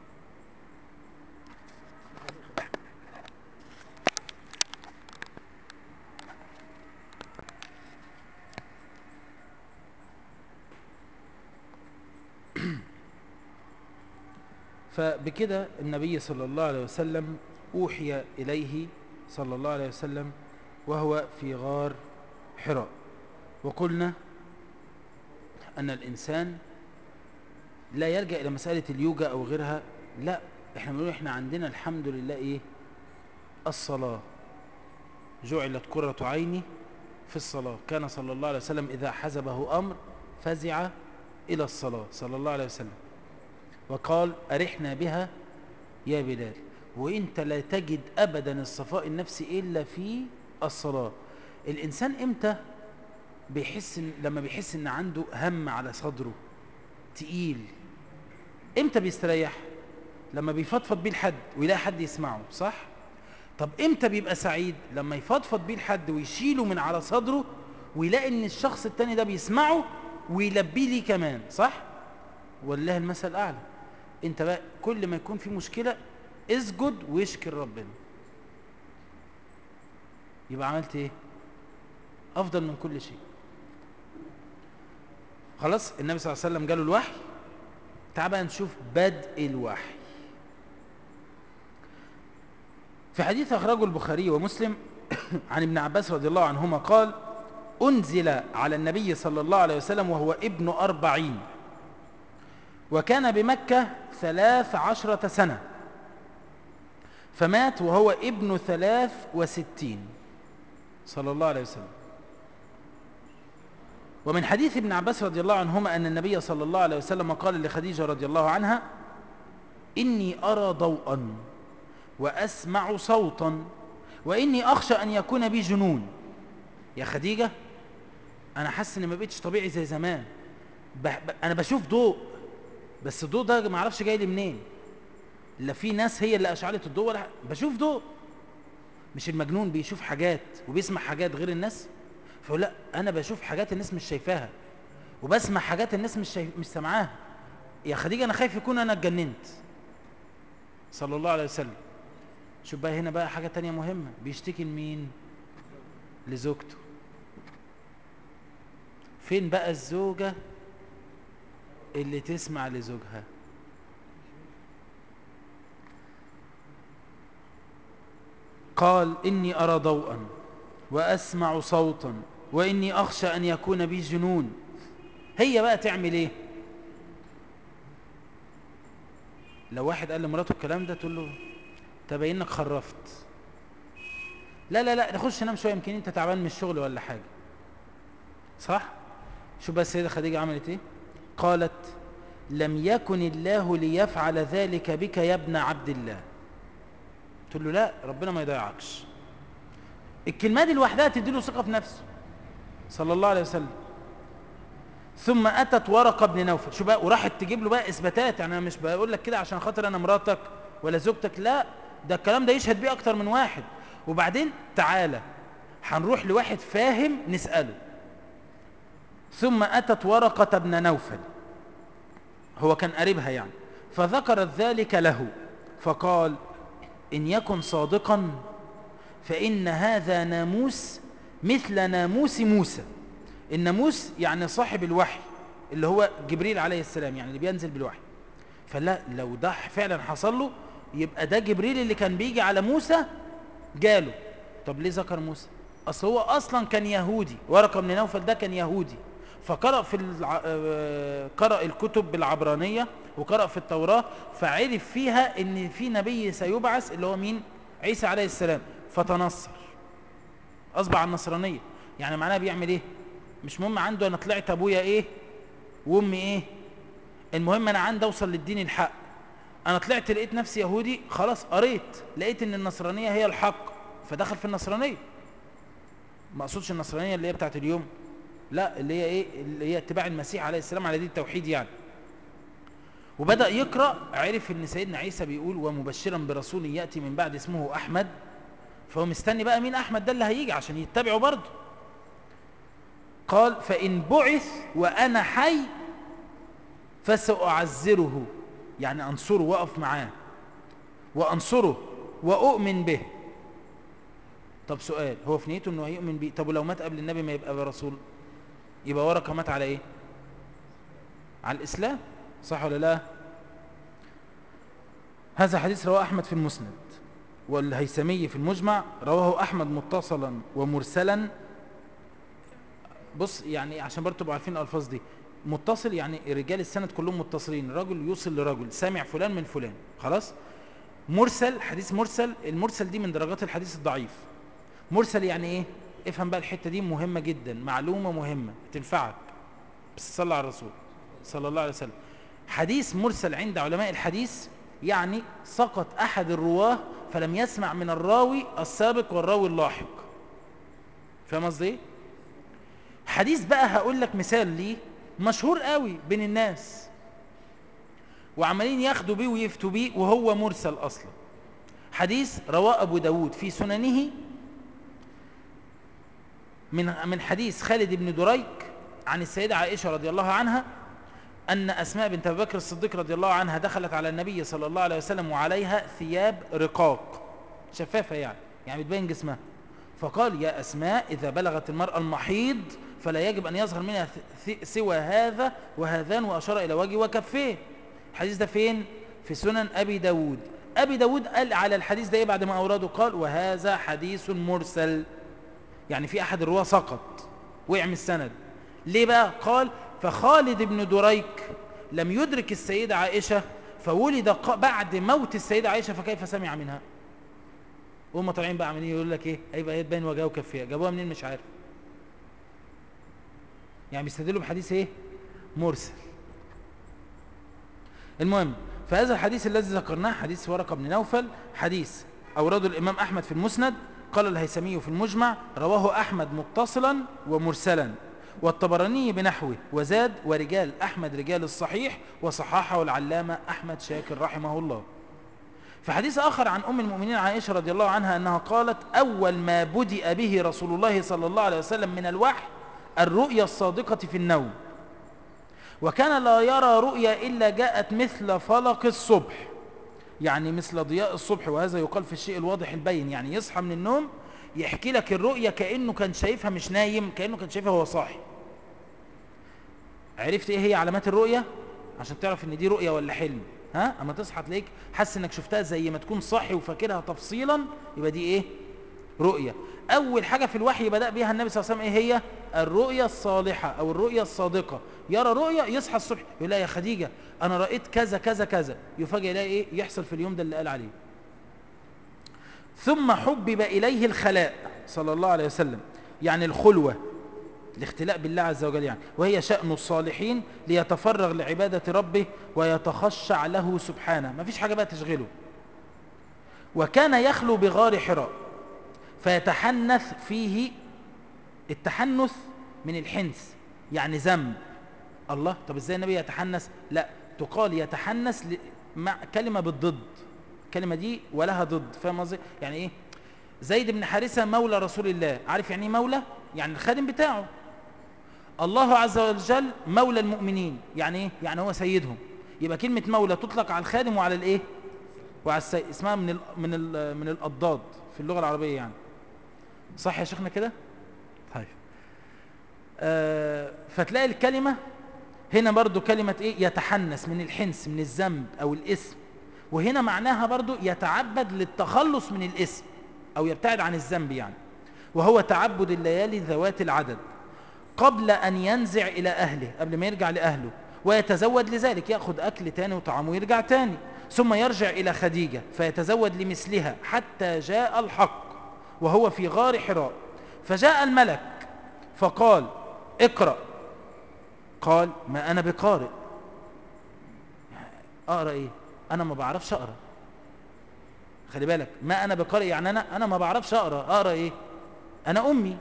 فبكده النبي صلى الله عليه وسلم أوحي إليه صلى الله عليه وسلم وهو في غار حراء وقلنا أن الإنسان لا يلجأ إلى مسألة اليوجا أو غيرها لا إحنا بنقول إحنا عندنا الحمد لله إيه الصلاة جعلت قرة عيني في الصلاة كان صلى الله عليه وسلم إذا حزبه أمر فزع إلى الصلاة صلى الله عليه وسلم وقال أرحنا بها يا بلال وإنت لا تجد أبدا الصفاء النفسي إلا في الصلاة الإنسان إمتى بيحس إن لما بيحس إن عنده هم على صدره تقيل إمتى بيستريح لما بيفضفض بيه لحد ويلاقي حد يسمعه صح طب إمتى بيبقى سعيد لما يفضفض بيه لحد ويشيله من على صدره ويلاقي إن الشخص التاني ده بيسمعه ويلبيه ليه كمان صح والله المثل الأعلى انت بقى كل ما يكون في مشكلة اسجد واشكر ربنا يبقى عملت ايه افضل من كل شيء خلاص النبي صلى الله عليه وسلم جاله الوحي تعال بقى نشوف بدء الوحي في حديث أخرجه البخاري ومسلم عن ابن عباس رضي الله عنهما قال أنزل على النبي صلى الله عليه وسلم وهو ابن أربعين وكان بمكة ثلاث عشرة سنة فمات وهو ابن ثلاث وستين صلى الله عليه وسلم ومن حديث ابن عباس رضي الله عنهما أن النبي صلى الله عليه وسلم قال لخديجة رضي الله عنها إني أرى ضوءا وأسمع صوتا وإني أخشى أن يكون بي جنون يا خديجة أنا حاسس إن ما بقتش طبيعي زي زمان ب... ب... أنا بشوف ضوء بس الضوء ده ما اعرفش جاي لي منين لا في ناس هي اللي أشعلت الضوء ولا بشوف ضوء مش المجنون بيشوف حاجات وبيسمع حاجات غير الناس فيقول لا أنا بشوف حاجات الناس مش شايفاها وبسمع حاجات الناس مش شايف... مش سامعاها يا خديجة أنا خايف يكون أنا اتجننت صلى الله عليه وسلم شوف بقى هنا بقى حاجة تانية مهمة بيشتكي لمين لزوجته فين بقى الزوجة اللي تسمع لزوجها قال إني أرى ضوءا وأسمع صوتا وإني أخشى أن يكون بي جنون هي بقى تعمل إيه لو واحد قال لمراته الكلام ده تقول له تبين انك خرفت لا لا لا نخش نام شويه يمكن انت تعبان من الشغل ولا حاجه صح شوف بس السيده خديجه عملت ايه قالت لم يكن الله ليفعل ذلك بك يا ابن عبد الله تقول له لا ربنا ما يضيعكش الكلمات دي لوحدها تديله ثقه في نفسه صلى الله عليه وسلم ثم اتت ورقه بن نوفل شو بقى وراحت تجيب له بقى اثباتات يعني انا مش بقول لك كده عشان خاطر انا مراتك ولا زوجتك لا ده الكلام ده يشهد بيه اكتر من واحد وبعدين تعالى هنروح لواحد فاهم نساله ثم اتت ورقه بن نوفل هو كان قريبها يعني فذكرت ذلك له فقال ان يكن صادقا فان هذا ناموس مثل ناموس موسى الناموس يعني صاحب الوحي اللي هو جبريل عليه السلام يعني اللي بينزل بالوحي فلا لو ده فعلا حصل له يبقى ده جبريل اللي كان بيجي على موسى جاله طب ليه ذكر موسى اصل هو اصلا كان يهودي ورقه بن نوفل ده كان يهودي فقرأ في الع... قرأ الكتب بالعبرانية وقرأ في التوراة فعرف فيها ان في نبي سيبعث اللي هو مين عيسى عليه السلام فتنصر اصبح على النصرانية يعني معناها بيعمل ايه مش مهم عنده انا طلعت ابويا ايه وامي ايه المهم انا عندي اوصل للدين الحق انا طلعت لقيت نفسي يهودي خلاص قريت لقيت ان النصرانية هي الحق فدخل في النصرانية ما اقصدش النصرانية اللي هي بتاعت اليوم لا اللي هي ايه اللي هي اتباع المسيح عليه السلام على دين التوحيد يعني وبدأ يقرأ عرف ان سيدنا عيسى بيقول ومبشرا برسول يأتي من بعد اسمه احمد فهو مستني بقى مين احمد ده اللي هيجي عشان يتبعه برضه قال فإن بعث وأنا حي فسأعزره يعني أنصره وأقف معاه وأنصره وأؤمن به طب سؤال هو في نيته أنه هيؤمن به طب ولو مات قبل النبي ما يبقى برسول يبقى ورقة مات على إيه على الإسلام صح ولا لا هذا حديث رواه أحمد في المسند والهيثمي في المجمع رواه أحمد متصلا ومرسلا بص يعني عشان برضه تبقوا عارفين الالفاظ دي متصل يعني رجال السند كلهم متصلين رجل يوصل لرجل سامع فلان من فلان خلاص مرسل حديث مرسل المرسل دي من درجات الحديث الضعيف مرسل يعني ايه افهم بقى الحته دي مهمه جدا معلومه مهمه تنفعك بس صلى على الرسول صلى الله عليه وسلم حديث مرسل عند علماء الحديث يعني سقط احد الرواه فلم يسمع من الراوي السابق والراوي اللاحق فاهم قصدي ايه حديث بقى هقول لك مثال ليه مشهور قوي بين الناس وعمالين ياخدوا بيه ويفتوا بيه وهو مرسل اصلا حديث رواه ابو داود في سننه من من حديث خالد بن دريك عن السيدة عائشة رضي الله عنها أن أسماء بنت أبي بكر الصديق رضي الله عنها دخلت على النبي صلى الله عليه وسلم وعليها ثياب رقاق شفافة يعني يعني بتبين جسمها فقال يا أسماء إذا بلغت المرأة المحيض فلا يجب أن يظهر منها سوى هذا وهذان وأشار إلى وجه وكفيه الحديث ده فين؟ في سنن أبي داود أبي داود قال على الحديث ده إيه بعد ما أوراده قال وهذا حديث مرسل يعني في أحد الرواة سقط وقع من السند ليه بقى؟ قال فخالد بن دريك لم يدرك السيدة عائشة فولد ق- بعد موت السيدة عائشة فكيف سمع منها وهم طالعين بقى عمالين يقول لك ايه هيبقى هي تبين وجهها وكفيها جابوها منين مش عارف يعني بيستدلوا بحديث ايه مرسل المهم فهذا الحديث الذي ذكرناه حديث ورقة بن نوفل حديث أورده الإمام أحمد في المسند قال الهيثمي في المجمع رواه أحمد متصلا ومرسلا والطبراني بنحوه وزاد ورجال أحمد رجال الصحيح وصححه العلامة أحمد شاكر رحمه الله في حديث آخر عن أم المؤمنين عائشة رضي الله عنها أنها قالت أول ما بدأ به رسول الله صلى الله عليه وسلم من الوحي الرؤيا الصادقة في النوم وكان لا يرى رؤيا إلا جاءت مثل فلق الصبح يعني مثل ضياء الصبح وهذا يقال في الشيء الواضح البين يعني يصحى من النوم يحكي لك الرؤيا كأنه كان شايفها مش نايم كأنه كان شايفها وهو صاحي عرفت ايه هي علامات الرؤيا عشان تعرف ان دي رؤيا ولا حلم ها اما تصحى تلاقيك حاسس انك شفتها زي ما تكون صاحي وفاكرها تفصيلا يبقى دي ايه رؤيا اول حاجه في الوحي بدا بها النبي صلى الله عليه وسلم ايه هي الرؤيا الصالحه او الرؤيا الصادقه يرى رؤيا يصحى الصبح يقول لا يا خديجه انا رايت كذا كذا كذا يفاجئ يلاقي ايه يحصل في اليوم ده اللي قال عليه ثم حبب اليه الخلاء صلى الله عليه وسلم يعني الخلوه الاختلاء بالله عز وجل يعني وهي شأن الصالحين ليتفرغ لعبادة ربه ويتخشع له سبحانه ما فيش حاجة بقى تشغله وكان يخلو بغار حراء فيتحنث فيه التحنث من الحنث يعني ذنب الله طب ازاي النبي يتحنث لا تقال يتحنث ل... مع كلمة بالضد الكلمة دي ولها ضد فاهم قصدي يعني ايه زيد بن حارثة مولى رسول الله عارف يعني ايه مولى يعني الخادم بتاعه الله عز وجل مولى المؤمنين يعني ايه يعني هو سيدهم يبقى كلمة مولى تطلق على الخادم وعلى الايه وعلى السيد اسمها من ال من ال من الاضداد في اللغة العربية يعني صح يا شيخنا كده طيب آه فتلاقي الكلمة هنا برضو كلمة ايه يتحنس من الحنس من الذنب او الاسم وهنا معناها برضو يتعبد للتخلص من الاسم او يبتعد عن الذنب يعني وهو تعبد الليالي ذوات العدد قبل أن ينزع إلى أهله قبل ما يرجع لأهله ويتزود لذلك يأخذ أكل تاني وطعام ويرجع تاني ثم يرجع إلى خديجة فيتزود لمثلها حتى جاء الحق وهو في غار حراء فجاء الملك فقال اقرأ قال ما أنا بقارئ أقرأ إيه أنا ما بعرفش أقرأ خلي بالك ما أنا بقارئ يعني أنا أنا ما بعرفش أقرأ أقرأ إيه أنا أمي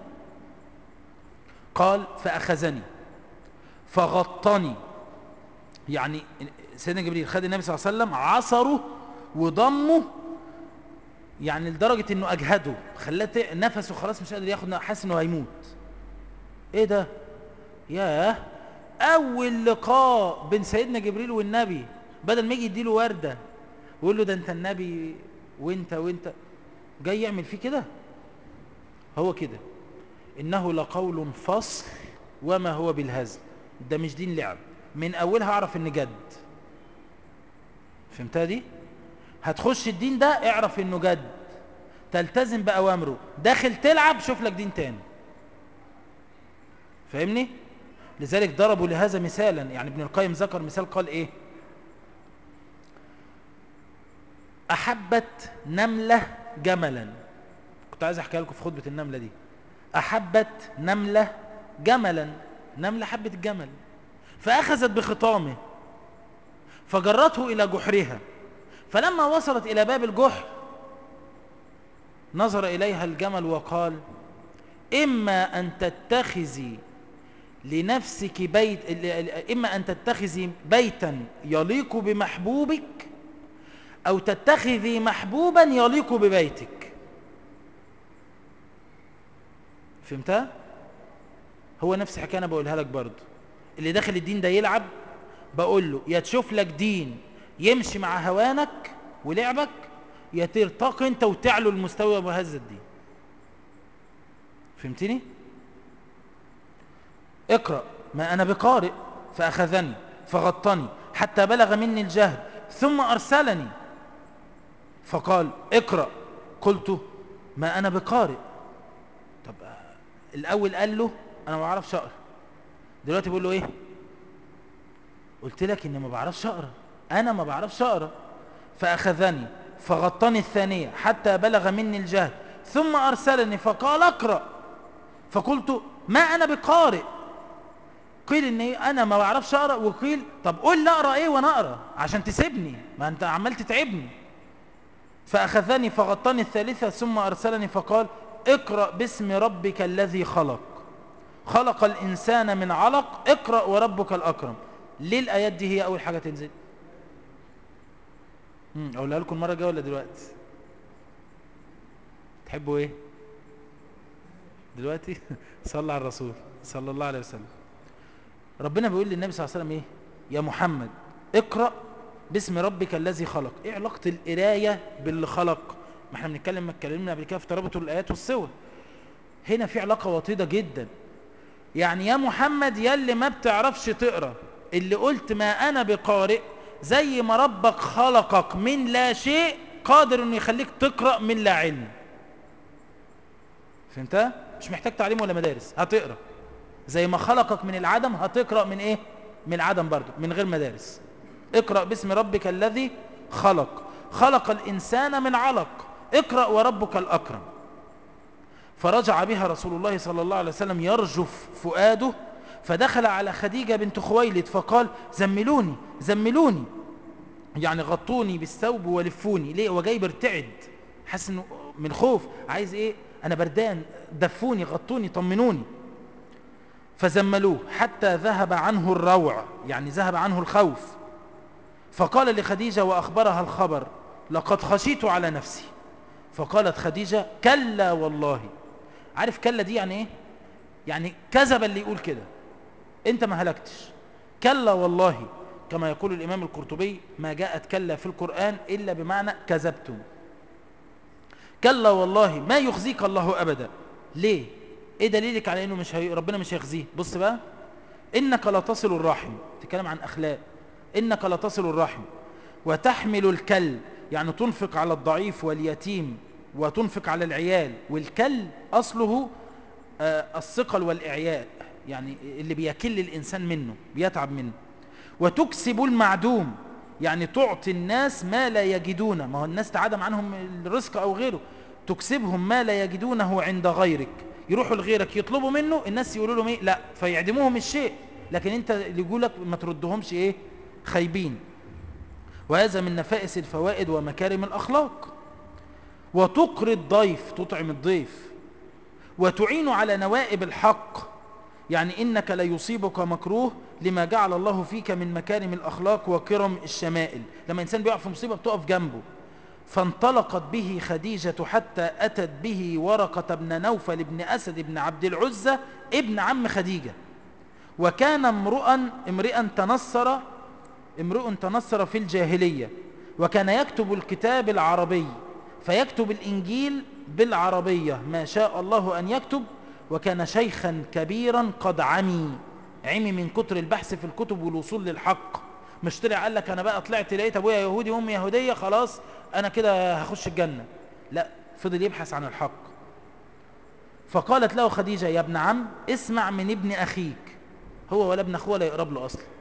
قال فأخذني فغطني يعني سيدنا جبريل خد النبي صلى الله عليه وسلم عصره وضمه يعني لدرجة انه اجهده خلاه نفسه خلاص مش قادر ياخد حاسس انه هيموت ايه ده ياه اول لقاء بين سيدنا جبريل والنبي بدل ما يجي يديله وردة ويقول له ده انت النبي وانت وانت جاي يعمل فيه كده هو كده إنه لقول فصل وما هو بالهزل ده مش دين لعب من أولها أعرف إن جد فهمتها دي هتخش الدين ده اعرف إنه جد تلتزم بأوامره داخل تلعب شوف لك دين تاني فاهمني لذلك ضربوا لهذا مثالا يعني ابن القيم ذكر مثال قال ايه أحبت نملة جملا كنت عايز احكي لكم في خطبة النملة دي أحبت نملة جملا نملة حبت الجمل فأخذت بخطامه فجرته إلى جحرها فلما وصلت إلى باب الجحر نظر إليها الجمل وقال إما أن تتخذي لنفسك بيت إما أن تتخذي بيتا يليق بمحبوبك أو تتخذي محبوبا يليق ببيتك فهمتها هو نفس حكايه انا بقولها لك برضه اللي داخل الدين ده يلعب بقول له يا تشوف لك دين يمشي مع هوانك ولعبك يا ترتقي انت وتعلو المستوى بهذا الدين فهمتني اقرأ ما انا بقارئ فاخذني فغطني حتى بلغ مني الجهد ثم ارسلني فقال اقرأ قلت ما انا بقارئ طب الاول قال له انا ما اعرفش اقرا دلوقتي بيقول له ايه قلت لك اني ما بعرفش اقرا انا ما بعرفش اقرا فاخذني فغطاني الثانيه حتى بلغ مني الجهد ثم ارسلني فقال اقرا فقلت ما انا بقارئ قيل ان إيه؟ انا ما بعرفش اقرا وقيل طب قول لي اقرا ايه وانا اقرا عشان تسيبني ما انت عمال تتعبني فاخذني فغطاني الثالثه ثم ارسلني فقال اقرا باسم ربك الذي خلق خلق الانسان من علق اقرا وربك الاكرم ليه الايات دي هي اول حاجه تنزل امم اقولها لكم المره الجايه ولا دلوقتي تحبوا ايه دلوقتي صلى على الرسول صلى الله عليه وسلم ربنا بيقول للنبي صلى الله عليه وسلم ايه يا محمد اقرا باسم ربك الذي خلق ايه علاقه القرايه باللي خلق ما احنا بنتكلم ما اتكلمنا قبل كده في ترابط الايات والصور هنا في علاقه وطيده جدا يعني يا محمد يا اللي ما بتعرفش تقرا اللي قلت ما انا بقارئ زي ما ربك خلقك من لا شيء قادر انه يخليك تقرا من لا علم فهمتها مش محتاج تعليم ولا مدارس هتقرا زي ما خلقك من العدم هتقرا من ايه من العدم برضو من غير مدارس اقرا باسم ربك الذي خلق خلق الانسان من علق اقرا وربك الاكرم فرجع بها رسول الله صلى الله عليه وسلم يرجف فؤاده فدخل على خديجة بنت خويلد فقال زملوني زملوني يعني غطوني بالثوب ولفوني ليه هو جاي بيرتعد حاسس انه من خوف عايز ايه انا بردان دفوني غطوني طمنوني فزملوه حتى ذهب عنه الروع يعني ذهب عنه الخوف فقال لخديجة وأخبرها الخبر لقد خشيت على نفسي فقالت خديجة كلا والله عارف كلا دي يعني ايه يعني كذب اللي يقول كده انت ما هلكتش كلا والله كما يقول الامام القرطبي ما جاءت كلا في القرآن الا بمعنى كذبتم كلا والله ما يخزيك الله ابدا ليه ايه دليلك على انه مش هي... ربنا مش هيخزيه بص بقى انك لتصل الرحم تتكلم عن اخلاق انك لتصل الرحم وتحمل الكل يعني تنفق على الضعيف واليتيم وتنفق على العيال والكل اصله آه الثقل والاعياء يعني اللي بيكل الانسان منه بيتعب منه وتكسب المعدوم يعني تعطي الناس ما لا يجدونه ما هو الناس تعدم عنهم الرزق او غيره تكسبهم ما لا يجدونه عند غيرك يروحوا لغيرك يطلبوا منه الناس يقولوا لهم ايه لا فيعدموهم الشيء لكن انت اللي يقولك ما تردهمش ايه خايبين وهذا من نفائس الفوائد ومكارم الاخلاق وتقري الضيف تطعم الضيف وتعين على نوائب الحق يعني إنك ليصيبك مكروه لما جعل الله فيك من مكارم الأخلاق وكرم الشمائل لما إنسان بيقع في مصيبة بتقف جنبه فانطلقت به خديجة حتى أتت به ورقة بن نوفل بن أسد بن عبد العزة ابن عم خديجة وكان امرؤا امرئا تنصر امرؤ تنصر في الجاهلية وكان يكتب الكتاب العربي فيكتب الإنجيل بالعربية ما شاء الله أن يكتب وكان شيخا كبيرا قد عمي عمي من كتر البحث في الكتب والوصول للحق مش طلع قال لك أنا بقى طلعت لقيت أبويا يهودي وأمي يهودية خلاص أنا كده هخش الجنة لا فضل يبحث عن الحق فقالت له خديجة يا ابن عم اسمع من ابن أخيك هو ولا ابن أخوه ولا يقرب له أصلا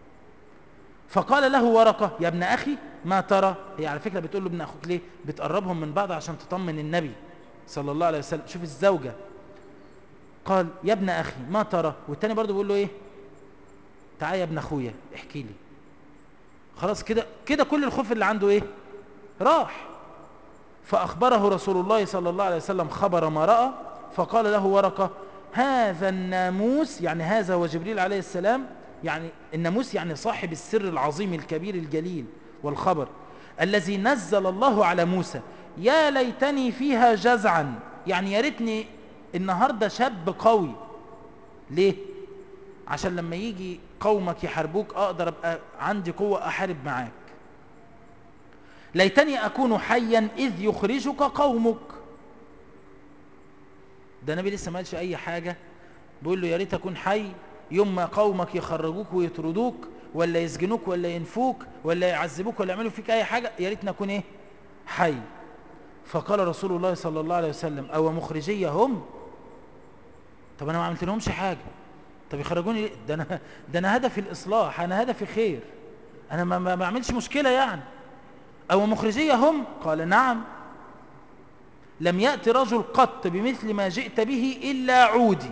فقال له ورقة يا ابن أخي ما ترى هي على فكرة بتقول له ابن أخوك ليه بتقربهم من بعض عشان تطمن النبي صلى الله عليه وسلم شوف الزوجة قال يا ابن أخي ما ترى والتاني برضه بيقول له إيه تعال يا ابن أخويا احكي لي خلاص كده كده كل الخوف اللي عنده إيه راح فأخبره رسول الله صلى الله عليه وسلم خبر ما رأى فقال له ورقة هذا الناموس يعني هذا هو جبريل عليه السلام يعني الناموس يعني صاحب السر العظيم الكبير الجليل والخبر الذي نزل الله على موسى يا ليتني فيها جزعا يعني يا ريتني النهارده شاب قوي ليه عشان لما يجي قومك يحاربوك اقدر ابقى عندي قوه احارب معاك ليتني اكون حيا اذ يخرجك قومك ده النبي لسه ما قالش اي حاجه بيقول له يا ريت اكون حي يوم ما قومك يخرجوك ويطردوك ولا يسجنوك ولا ينفوك ولا يعذبوك ولا يعملوا فيك اي حاجه يا ريت نكون ايه حي فقال رسول الله صلى الله عليه وسلم او مخرجيه هم طب انا ما عملت لهمش حاجه طب يخرجوني ليه؟ ده انا ده انا هدفي الاصلاح انا هدفي خير انا ما, ما بعملش مشكله يعني او مخرجيه هم قال نعم لم يأتي رجل قط بمثل ما جئت به إلا عودي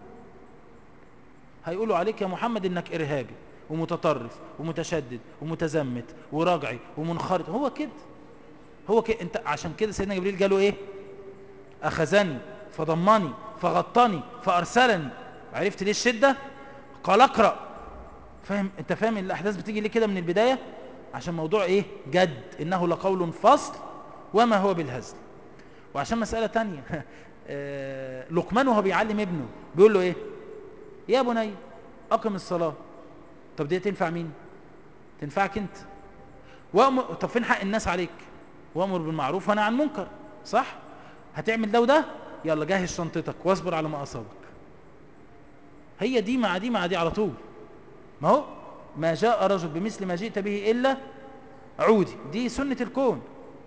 هيقولوا عليك يا محمد إنك إرهابي ومتطرف ومتشدد ومتزمت وراجعي ومنخرط هو كده هو كده انت عشان كده سيدنا جبريل قاله ايه اخذني فضمني فغطني فارسلني عرفت ليه الشده قال اقرا فاهم انت فاهم الاحداث بتيجي ليه كده من البدايه عشان موضوع ايه جد انه لقول فصل وما هو بالهزل وعشان مساله تانية آه، لقمان وهو بيعلم ابنه بيقول له ايه يا بني اقم الصلاه طب دي تنفع مين تنفعك انت وأمر... طب فين حق الناس عليك وامر بالمعروف ونهى عن المنكر صح هتعمل ده وده يلا جهز شنطتك واصبر على ما اصابك هي دي مع دي مع دي على طول ما هو ما جاء رجل بمثل ما جئت به الا عودي دي سنه الكون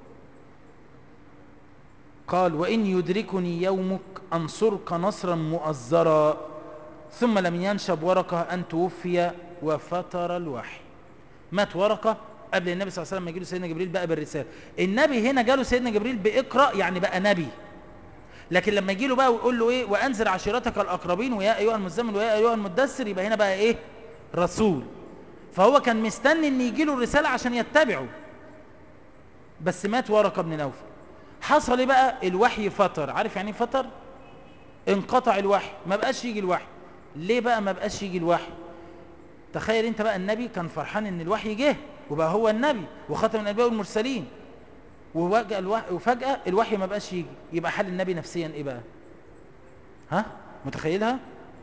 قال وان يدركني يومك انصرك نصرا مؤزرا ثم لم ينشب ورقه ان توفي وفتر الوحي مات ورقه قبل النبي صلى الله عليه وسلم ما يجي له سيدنا جبريل بقى بالرساله النبي هنا جاله سيدنا جبريل باقرا يعني بقى نبي لكن لما يجي له بقى ويقول له ايه وانذر عشيرتك الاقربين ويا ايها المزمل ويا ايها المدثر يبقى هنا بقى ايه رسول فهو كان مستني ان يجي له الرساله عشان يتبعه بس مات ورقه بن نوفل حصل ايه بقى الوحي فتر عارف يعني ايه فتر انقطع الوحي ما بقاش يجي الوحي ليه بقى ما بقاش يجي الوحي تخيل انت بقى النبي كان فرحان ان الوحي جه وبقى هو النبي وخاتم الانبياء والمرسلين وفجأة الوحي, وفجأة الوحي ما بقاش يجي يبقى حال النبي نفسيا ايه بقى ها متخيلها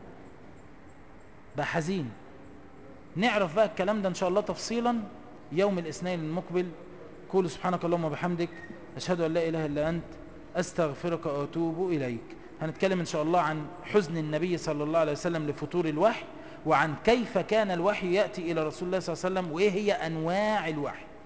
بقى حزين نعرف بقى الكلام ده ان شاء الله تفصيلا يوم الاثنين المقبل قول سبحانك اللهم وبحمدك اشهد ان لا اله الا انت استغفرك واتوب اليك هنتكلم ان شاء الله عن حزن النبي صلى الله عليه وسلم لفتور الوحي وعن كيف كان الوحي ياتي الى رسول الله صلى الله عليه وسلم وايه هي انواع الوحي